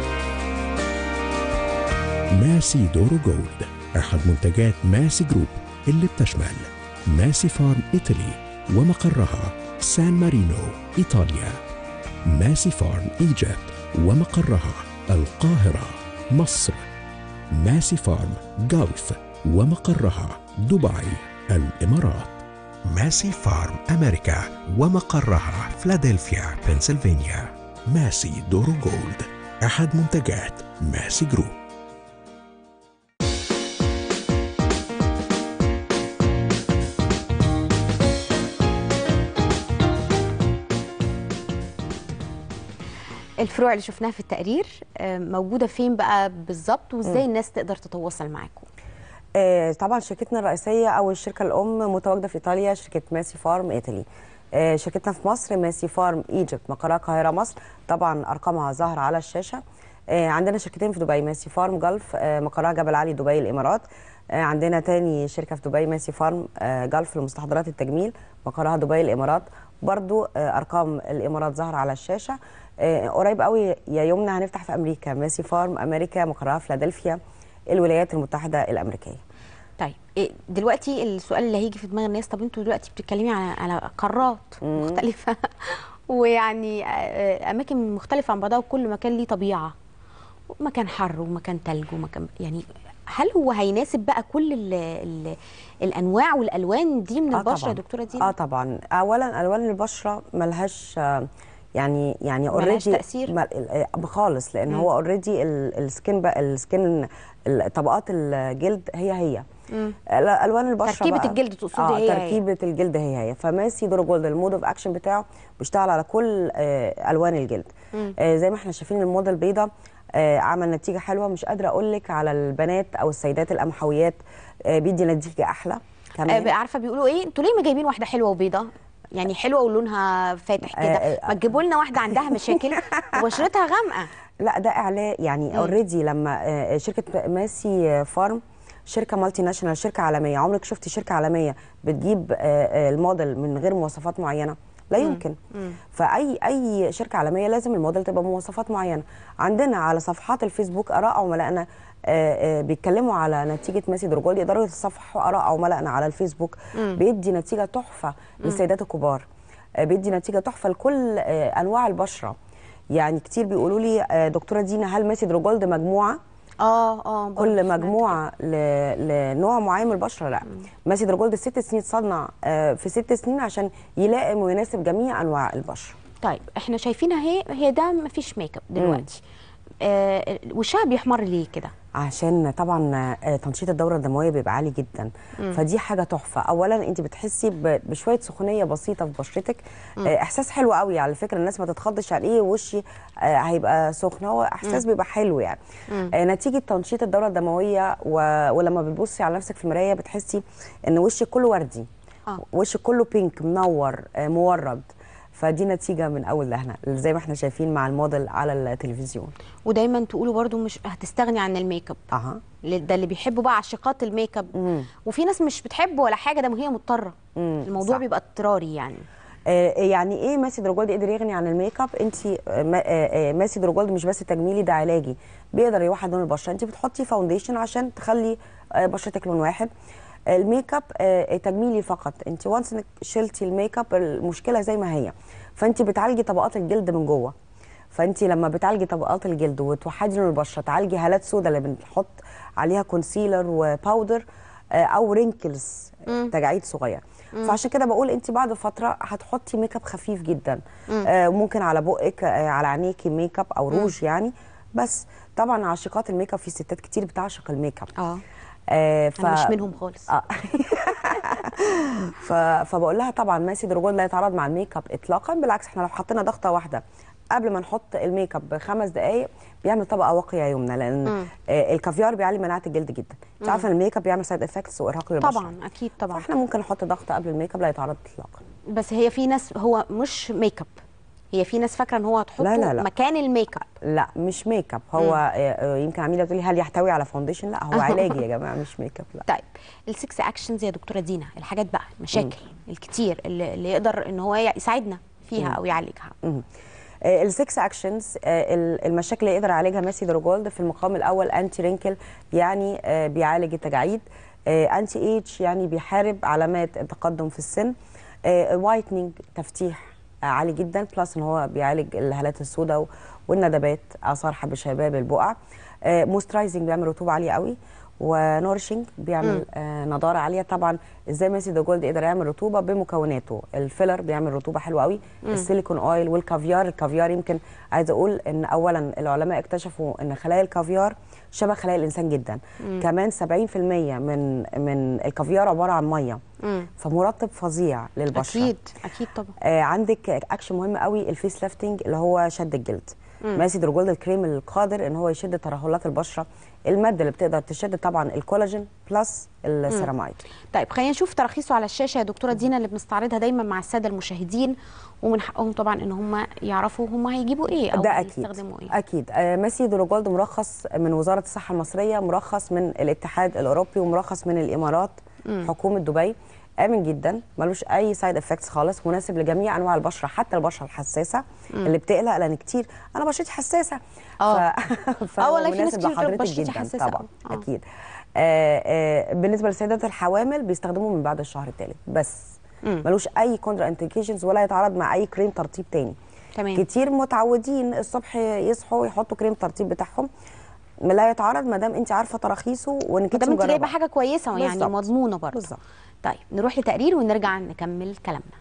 ماسي دورو جولد أحد منتجات ماسي جروب اللي بتشمل ماسي فارم إيطالي ومقرها سان مارينو إيطاليا ماسي فارم إيجيبت ومقرها القاهرة مصر ماسي فارم جلف ومقرها دبي الإمارات ماسي فارم أمريكا ومقرها فلادلفيا بنسلفانيا ماسي دورو جولد أحد منتجات ماسي جروب الفروع اللي شفناها في التقرير آه، موجوده فين بقى بالظبط وازاي مم. الناس تقدر تتواصل معاكم آه، طبعا شركتنا الرئيسيه او الشركه الام متواجده في ايطاليا شركه ماسي فارم ايطالي آه، شركتنا في مصر ماسي فارم ايجيبت مقرها القاهره مصر طبعا ارقامها ظاهره على الشاشه آه، عندنا شركتين في دبي ماسي فارم جلف آه، مقرها جبل علي دبي الامارات آه، عندنا تاني شركه في دبي ماسي فارم آه، جلف لمستحضرات التجميل مقرها دبي الامارات برضو آه، ارقام الامارات ظاهره على الشاشه آه، قريب قوي يا يومنا هنفتح في امريكا ماسي فارم امريكا مقرها فيلادلفيا الولايات المتحده الامريكيه طيب إيه دلوقتي السؤال اللي هيجي في دماغ الناس طب انتوا دلوقتي بتتكلمي على على قارات مختلفه ويعني آه، آه، اماكن مختلفه عن بعضها وكل مكان ليه طبيعه مكان حر ومكان تلج ومكان يعني هل هو هيناسب بقى كل ال ال الانواع والالوان دي من آه البشره طبعاً. يا دكتوره دينا اه طبعا اولا الوان البشره ملهاش آه، يعني يعني ملهاش اوريدي تأثير؟ خالص لان مم. هو اوريدي السكين بقى السكين طبقات الجلد هي هي مم. لا، الوان البشره تركيبة بقى- الجلد تقصدي آه هي هي. تركيبه الجلد هي هي فماسي دور جولد المود اوف اكشن بتاعه بيشتغل على كل آه الوان الجلد مم. آه زي ما احنا شايفين الموضه البيضاء آه عمل نتيجه حلوه مش قادره اقول لك على البنات او السيدات القمحويات آه بيدي نتيجه احلى آه كمان بقى عارفه بيقولوا ايه انتوا ليه ما جايبين واحده حلوه وبيضه يعني حلوه ولونها فاتح كده آه، آه، ما تجيبوا لنا واحده عندها مشاكل وبشرتها غامقه لا ده اعلان يعني مم. اوريدي لما آه، شركه ماسي فارم شركه مالتي ناشونال شركه عالميه عمرك شفتي شركه عالميه بتجيب آه، آه، الموديل من غير مواصفات معينه لا يمكن فاي اي شركه عالميه لازم الموديل تبقى بمواصفات معينه عندنا على صفحات الفيسبوك اراء عملائنا آه، آه، بيتكلموا على نتيجه ماسي درجول يقدروا يتصفحوا اراء عملائنا على الفيسبوك مم. بيدي نتيجه تحفه للسيدات الكبار آه، بيدي نتيجه تحفه لكل آه، انواع البشره يعني كتير بيقولوا لي آه، دكتوره دينا هل ماسي دروجولد مجموعه اه اه برضه كل سمعت مجموعه ل- لنوع معين من البشره لا ماسي دروجولد ست سنين تصنع آه، في ست سنين عشان يلائم ويناسب جميع انواع البشره طيب احنا شايفينها اهي هي ده ما فيش ميك اب دلوقتي آه وشها بيحمر ليه كده عشان طبعا آه، تنشيط الدوره الدمويه بيبقى عالي جدا مم. فدي حاجه تحفه اولا انت بتحسي ب- بشويه سخونيه بسيطه في بشرتك مم. آه، احساس حلو قوي على فكره الناس ما تتخضش على ايه وشي آه، هيبقى سخن هو احساس مم. بيبقى حلو يعني مم. آه، نتيجه تنشيط الدوره الدمويه و... ولما بتبصي على نفسك في المرايه بتحسي ان وشك كله وردي آه. وشك كله بينك منور آه، مورد فدي نتيجه من اول لهنا زي ما احنا شايفين مع الموديل على التلفزيون ودايما تقولوا برضو مش هتستغني عن الميك اب اها ده اللي بيحبوا بقى عشاقات الميك اب مم. وفي ناس مش بتحبه ولا حاجه ده هي مضطره مم، الموضوع صح. بيبقى اضطراري يعني آه، يعني ايه ماسي دروجولد قدر يغني عن الميك اب انت آه، ما- آه، آه، ماسي دروجولد مش بس تجميلي ده علاجي بيقدر يوحد لون البشره انت بتحطي فاونديشن عشان تخلي آه، بشرتك لون واحد الميك اب آه، تجميلي فقط انت وانس انك شلتي الميك اب المشكله زي ما هي فانت بتعالجي طبقات الجلد من جوه فانت لما بتعالجي طبقات الجلد وتوحدي لون البشره تعالجي هالات سودا اللي بنحط عليها كونسيلر وباودر آه، او رينكلز مم. تجاعيد صغير مم. فعشان كده بقول انت بعد فتره هتحطي ميك اب خفيف جدا مم. آه ممكن على بقك آه على عينيكي ميك اب او روج يعني بس طبعا عاشقات الميك اب في ستات كتير بتعشق الميك اب اه آه ف... انا مش منهم خالص آه. ف... فبقول لها طبعا ماسي دروجول لا يتعارض مع الميك اب اطلاقا بالعكس احنا لو حطينا ضغطه واحده قبل ما نحط الميك اب بخمس دقائق بيعمل طبقه واقيه يمنى لان مم. آه الكافيار بيعلي مناعه الجلد جدا انت مم. عارفه ان الميك اب بيعمل سايد افكتس وارهاق للبشره طبعا اكيد طبعا احنا ممكن نحط ضغط قبل الميك اب لا يتعارض اطلاقا بس هي في ناس هو مش ميك اب هي في ناس فاكره ان هو هتحطه لا، لا، لا. مكان الميك اب لا مش ميك اب هو آه، آه، يمكن عميله تقولي هل يحتوي على فاونديشن لا هو علاجي يا جماعه مش ميك اب لا طيب السكس اكشنز يا دكتوره دينا الحاجات بقى المشاكل الكتير اللي, اللي يقدر ان هو يساعدنا فيها مم. او يعالجها مهم. آه، السكس اكشنز آه، ال- المشاكل اللي يقدر يعالجها ماسي دروجولد في المقام الاول انتي رينكل يعني آه، بيعالج التجاعيد انتي ايج يعني بيحارب علامات التقدم في السن وايتنينج تفتيح آه، عالي جدا بلس ان هو بيعالج الهالات السوداء والندبات اثار حب شباب البقع موسترايزنج بيعمل رطوبه عاليه قوي ونورشنج بيعمل آه نضاره عاليه طبعا ازاي ماسي ذا جولد يقدر يعمل رطوبه بمكوناته الفيلر بيعمل رطوبه حلوه قوي مم. السيليكون اويل والكافيار الكافيار يمكن عايزه اقول ان اولا العلماء اكتشفوا ان خلايا الكافيار شبه خلايا الانسان جدا مم. كمان 70% من من الكافيار عباره عن ميه مم. فمرطب فظيع للبشره اكيد اكيد طبعا آه عندك اكشن مهم قوي الفيس لافتنج اللي هو شد الجلد مم. ماسي دروجولد الكريم القادر ان هو يشد ترهلات البشره الماده اللي بتقدر تشد طبعا الكولاجين بلس السيرامايد طيب خلينا نشوف تراخيصه على الشاشه يا دكتوره دينا اللي بنستعرضها دايما مع الساده المشاهدين ومن حقهم طبعا ان هم يعرفوا هم هيجيبوا ايه او ده اكيد هيستخدموا ايه اكيد آه، ماسي دروجولد مرخص من وزاره الصحه المصريه مرخص من الاتحاد الاوروبي ومرخص من الامارات مم. حكومه دبي امن جدا ملوش اي سايد افكتس خالص مناسب لجميع انواع البشره حتى البشره الحساسه مم. اللي بتقلق لان كتير انا بشرتي حساسه اه فهو اه والله في ناس مناسب كتير بتقول لحضرتك بشرتي جدا حساسة طبعا أوي. آه. اكيد آه آه بالنسبه للسيدات الحوامل بيستخدموه من بعد الشهر الثالث بس مم. ملوش اي كونترا انديكيشنز ولا يتعارض مع اي كريم ترطيب تاني تمام كتير متعودين الصبح يصحوا يحطوا كريم ترطيب بتاعهم لا يتعارض ما دام انت عارفه تراخيصه وانك ما دام انت مجربة. جايبه حاجه كويسه يعني بالظبط. مضمونه برضه بالظبط طيب نروح لتقرير ونرجع نكمل كلامنا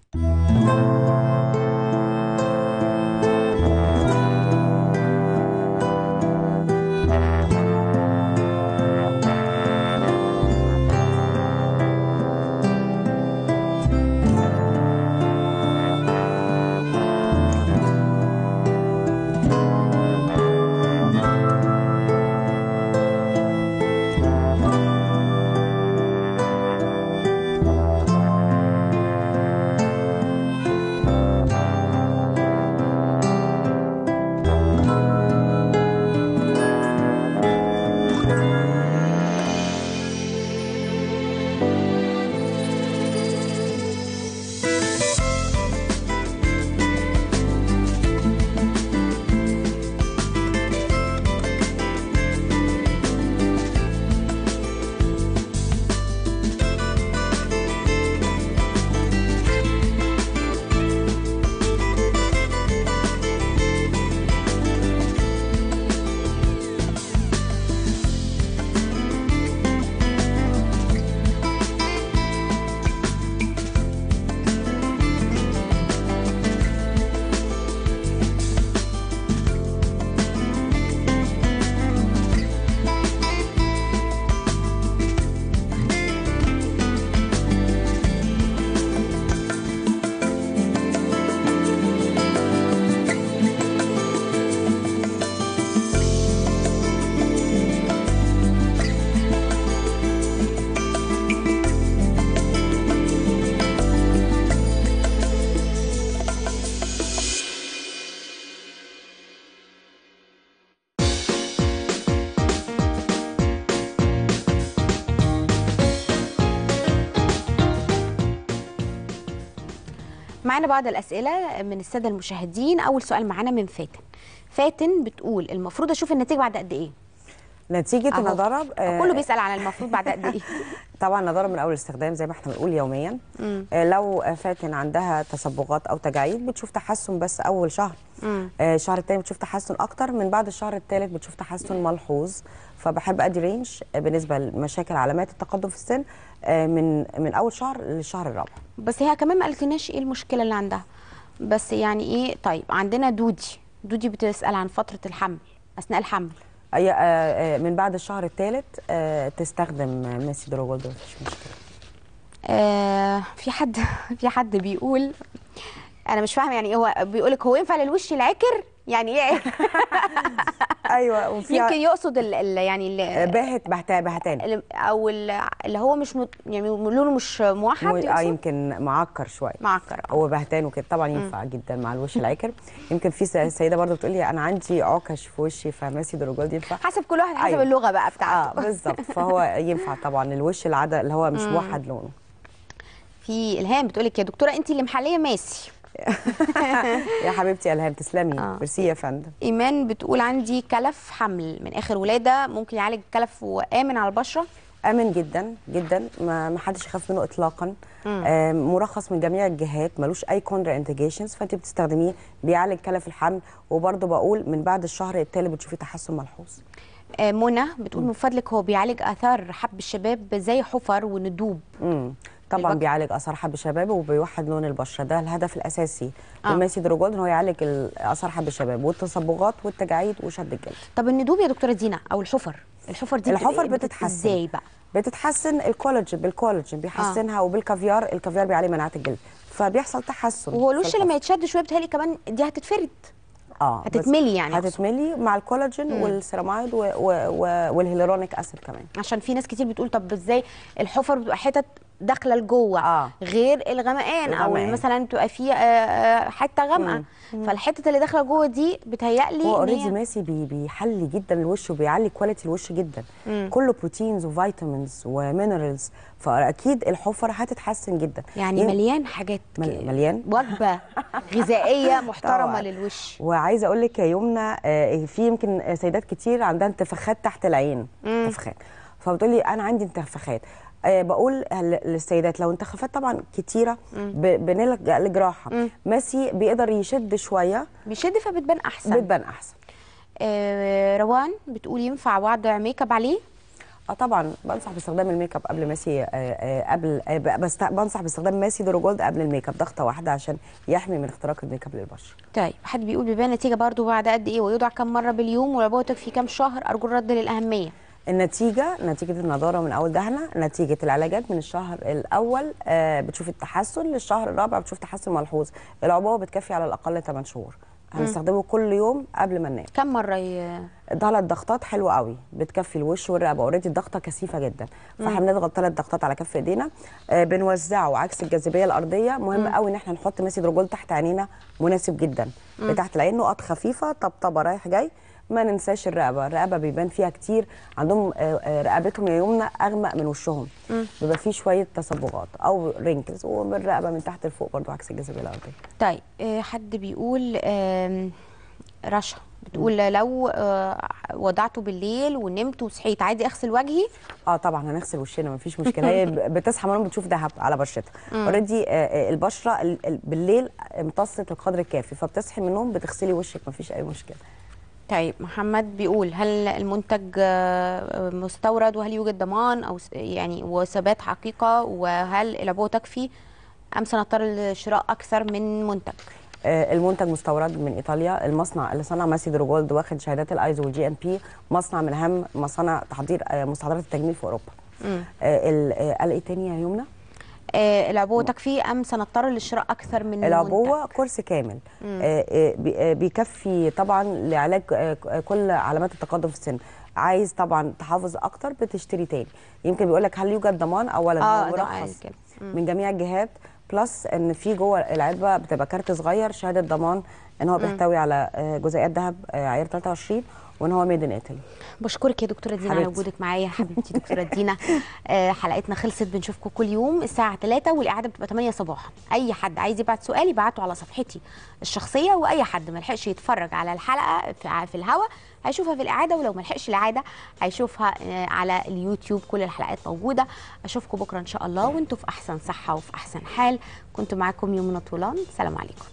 معانا بعض الاسئله من الساده المشاهدين اول سؤال معانا من فاتن فاتن بتقول المفروض اشوف النتيجه بعد قد ايه نتيجه أهو. النضاره آه، كله بيسال عن المفروض بعد قد ايه طبعا نضاره من اول استخدام زي ما احنا بنقول يوميا مم. آه، لو آه، فاتن عندها تصبغات او تجاعيد بتشوف تحسن بس اول شهر مم. آه، الشهر الثاني بتشوف تحسن اكتر من بعد الشهر الثالث بتشوف تحسن ملحوظ فبحب ادي رينج آه، بالنسبه لمشاكل علامات التقدم في السن آه، من من اول شهر للشهر الرابع بس هي كمان ما قالتلناش ايه المشكله اللي عندها بس يعني ايه طيب عندنا دودي دودي بتسال عن فتره الحمل اثناء الحمل أي آه، آه، من بعد الشهر الثالث تستخدم آه، ميسي دروجولد مفيش مشكله آه في حد في حد بيقول انا مش فاهمه يعني إيه هو بيقولك هو ينفع للوش العكر يعني ايه ايوه وفي يمكن يقصد ال ال يعني آه، ال باهت بهتا بهتان او ال- اللي هو مش مت يعني لونه مش موحد مو- اه يقصد؟ يمكن معكر شويه معكر آه. هو بهتان وكده طبعا ينفع جدا مع الوش العكر يمكن في س- سيده برضه بتقول لي انا عندي عكش في وشي فماسي دروجولد ينفع حسب كل واحد حسب أيوة. اللغه بقى اه بتاعته بالظبط فهو ينفع طبعا الوش العادة اللي هو مش مم. موحد لونه في الهام بتقولك يا دكتوره انت اللي محليه ماسي يا حبيبتي يا الهام تسلمي آه. ميرسي يا فندم ايمان بتقول عندي كلف حمل من اخر ولاده ممكن يعالج الكلف وامن على البشره امن جدا جدا ما ما حدش يخاف منه اطلاقا مم. آه مرخص من جميع الجهات ملوش اي كونترا انديكيشنز فانت بتستخدميه بيعالج كلف الحمل وبرضه بقول من بعد الشهر التالي بتشوفي تحسن ملحوظ آه، منى بتقول من فضلك هو بيعالج اثار حب الشباب زي حفر وندوب امم طبعا البك- بيعالج اثار حب الشباب وبيوحد لون البشره ده الهدف الاساسي آه. من ماسي دروجولد ان هو يعالج ال- اثار حب الشباب والتصبغات والتجاعيد وشد الجلد طب الندوب يا دكتوره دينا او الحفر الحفر دي الحفر بتبقى- بتت- بتتحسن. ازاي بقى بتتحسن الكولاجين بالكولاجين بيحسنها وبالكافيار الكافيار بيعلي مناعه الجلد فبيحصل تحسن وهو في الوش الحفر. لما يتشد شويه بتهيألي كمان دي هتتفرد اه بس هتتملي يعني أقصد. هتتملي مع الكولاجين مم. والسيرامايد و... و... و... والهيلورونيك اسيد كمان عشان في ناس كتير بتقول طب ازاي الحفر بتبقى حتت داخله لجوه آه. غير الغمقان او الغمقان. مثلا تبقى في آه، آه، حته غامقه فالحته اللي داخله جوه دي بتهيألي هو إن اوريدي هي- ماسي بي... بيحلي جدا الوش وبيعلي كواليتي الوش جدا مم. كله بروتينز وفيتامينز ومينرالز فاكيد الحفر هتتحسن جدا يعني ين- مليان حاجات مل- مليان وجبه غذائيه محترمه طبعاً. للوش وعايزه اقول لك يا يمنى آه، في يمكن سيدات كتير عندها انتفاخات تحت العين مم. انتفاخات فبتقولي انا عندي انتفاخات آه، بقول هل- للسيدات لو انتخابات طبعا كتيره ب- بنلجا لجراحه ماسي بيقدر يشد شويه بيشد فبتبان احسن بتبان احسن آه روان بتقول ينفع وضع ميك اب عليه اه طبعا بنصح باستخدام الميك اب قبل ماسي آه، آه، قبل آه، بس بنصح باستخدام ماسي دورو جولد قبل الميك اب ضغطه واحده عشان يحمي من اختراق الميك اب للبشره طيب حد بيقول بيبان نتيجه برضو بعد قد ايه ويوضع كم مره باليوم ولو في كام شهر ارجو الرد للاهميه النتيجة نتيجة النضارة من أول دهنة نتيجة العلاجات من الشهر الأول آه، بتشوف التحسن للشهر الرابع بتشوف تحسن ملحوظ العبوة بتكفي على الأقل 8 شهور هنستخدمه كل يوم قبل ما ننام كم مره ي... ثلاث ضغطات حلوة قوي بتكفي الوش والرقبة اوريدي الضغطة كثيفة جدا فاحنا بنضغط ثلاث ضغطات على كف ايدينا آه، بنوزعه عكس الجاذبية الأرضية مهم قوي ان احنا نحط ماسي دروجول تحت عينينا مناسب جدا تحت العين نقط خفيفة طبطبة رايح جاي ما ننساش الرقبه الرقبه بيبان فيها كتير عندهم آه، آه، رقبتهم يا يمنى اغمق من وشهم بيبقى فيه شويه تصبغات او رينكلز والرقبه من تحت لفوق برضو عكس الجاذبيه الارضيه طيب آه، حد بيقول آم، رشا بتقول لو آه، وضعته بالليل ونمت وصحيت عادي اغسل وجهي اه طبعا هنغسل وشنا مفيش مشكله هي ب- بتصحى من النوم بتشوف دهب على بشرتها اوريدي البشره ال- ال- بالليل امتصت القدر الكافي فبتصحي من النوم بتغسلي وشك مفيش اي مشكله طيب محمد بيقول هل المنتج آه، مستورد وهل يوجد ضمان او س- يعني وثبات حقيقه وهل العبوه تكفي ام سنضطر لشراء اكثر من منتج آه، المنتج مستورد من ايطاليا المصنع اللي صنع ماسي دروجولد واخد شهادات الايزو والجي ام بي مصنع من اهم مصانع تحضير آه، مستحضرات التجميل في اوروبا مم. آه، ال- آه، قال ايه تاني يا يمنى آه، العبوه تكفي ام سنضطر لشراء اكثر من العبوه منتج كورس كامل آه، آه، بي- آه، بيكفي طبعا لعلاج آه، كل علامات التقدم في السن عايز طبعا تحافظ اكتر بتشتري تاني يمكن بيقول لك هل يوجد ضمان اولا اه هو ده مرخص قال كده مم. من جميع الجهات بلس ان في جوه العلبه بتبقى كارت صغير شهاده ضمان ان هو بيحتوي على آه، جزيئات ذهب آه، عيار 23 وان هو ميد ان ايطالي بشكرك يا دكتوره دينا على حبيبتي. وجودك معايا حبيبتي دكتوره دينا آه، حلقتنا خلصت بنشوفكم كل يوم الساعه 3 والاعاده بتبقى 8 صباحا اي حد عايز يبعت سؤال يبعته على صفحتي الشخصيه واي حد ما لحقش يتفرج على الحلقه في, في الهوا هيشوفها في الاعاده ولو ما لحقش الاعاده هيشوفها آه، على اليوتيوب كل الحلقات موجوده اشوفكم بكره ان شاء الله وانتم في احسن صحه وفي احسن حال كنت معاكم يومنا طولان سلام عليكم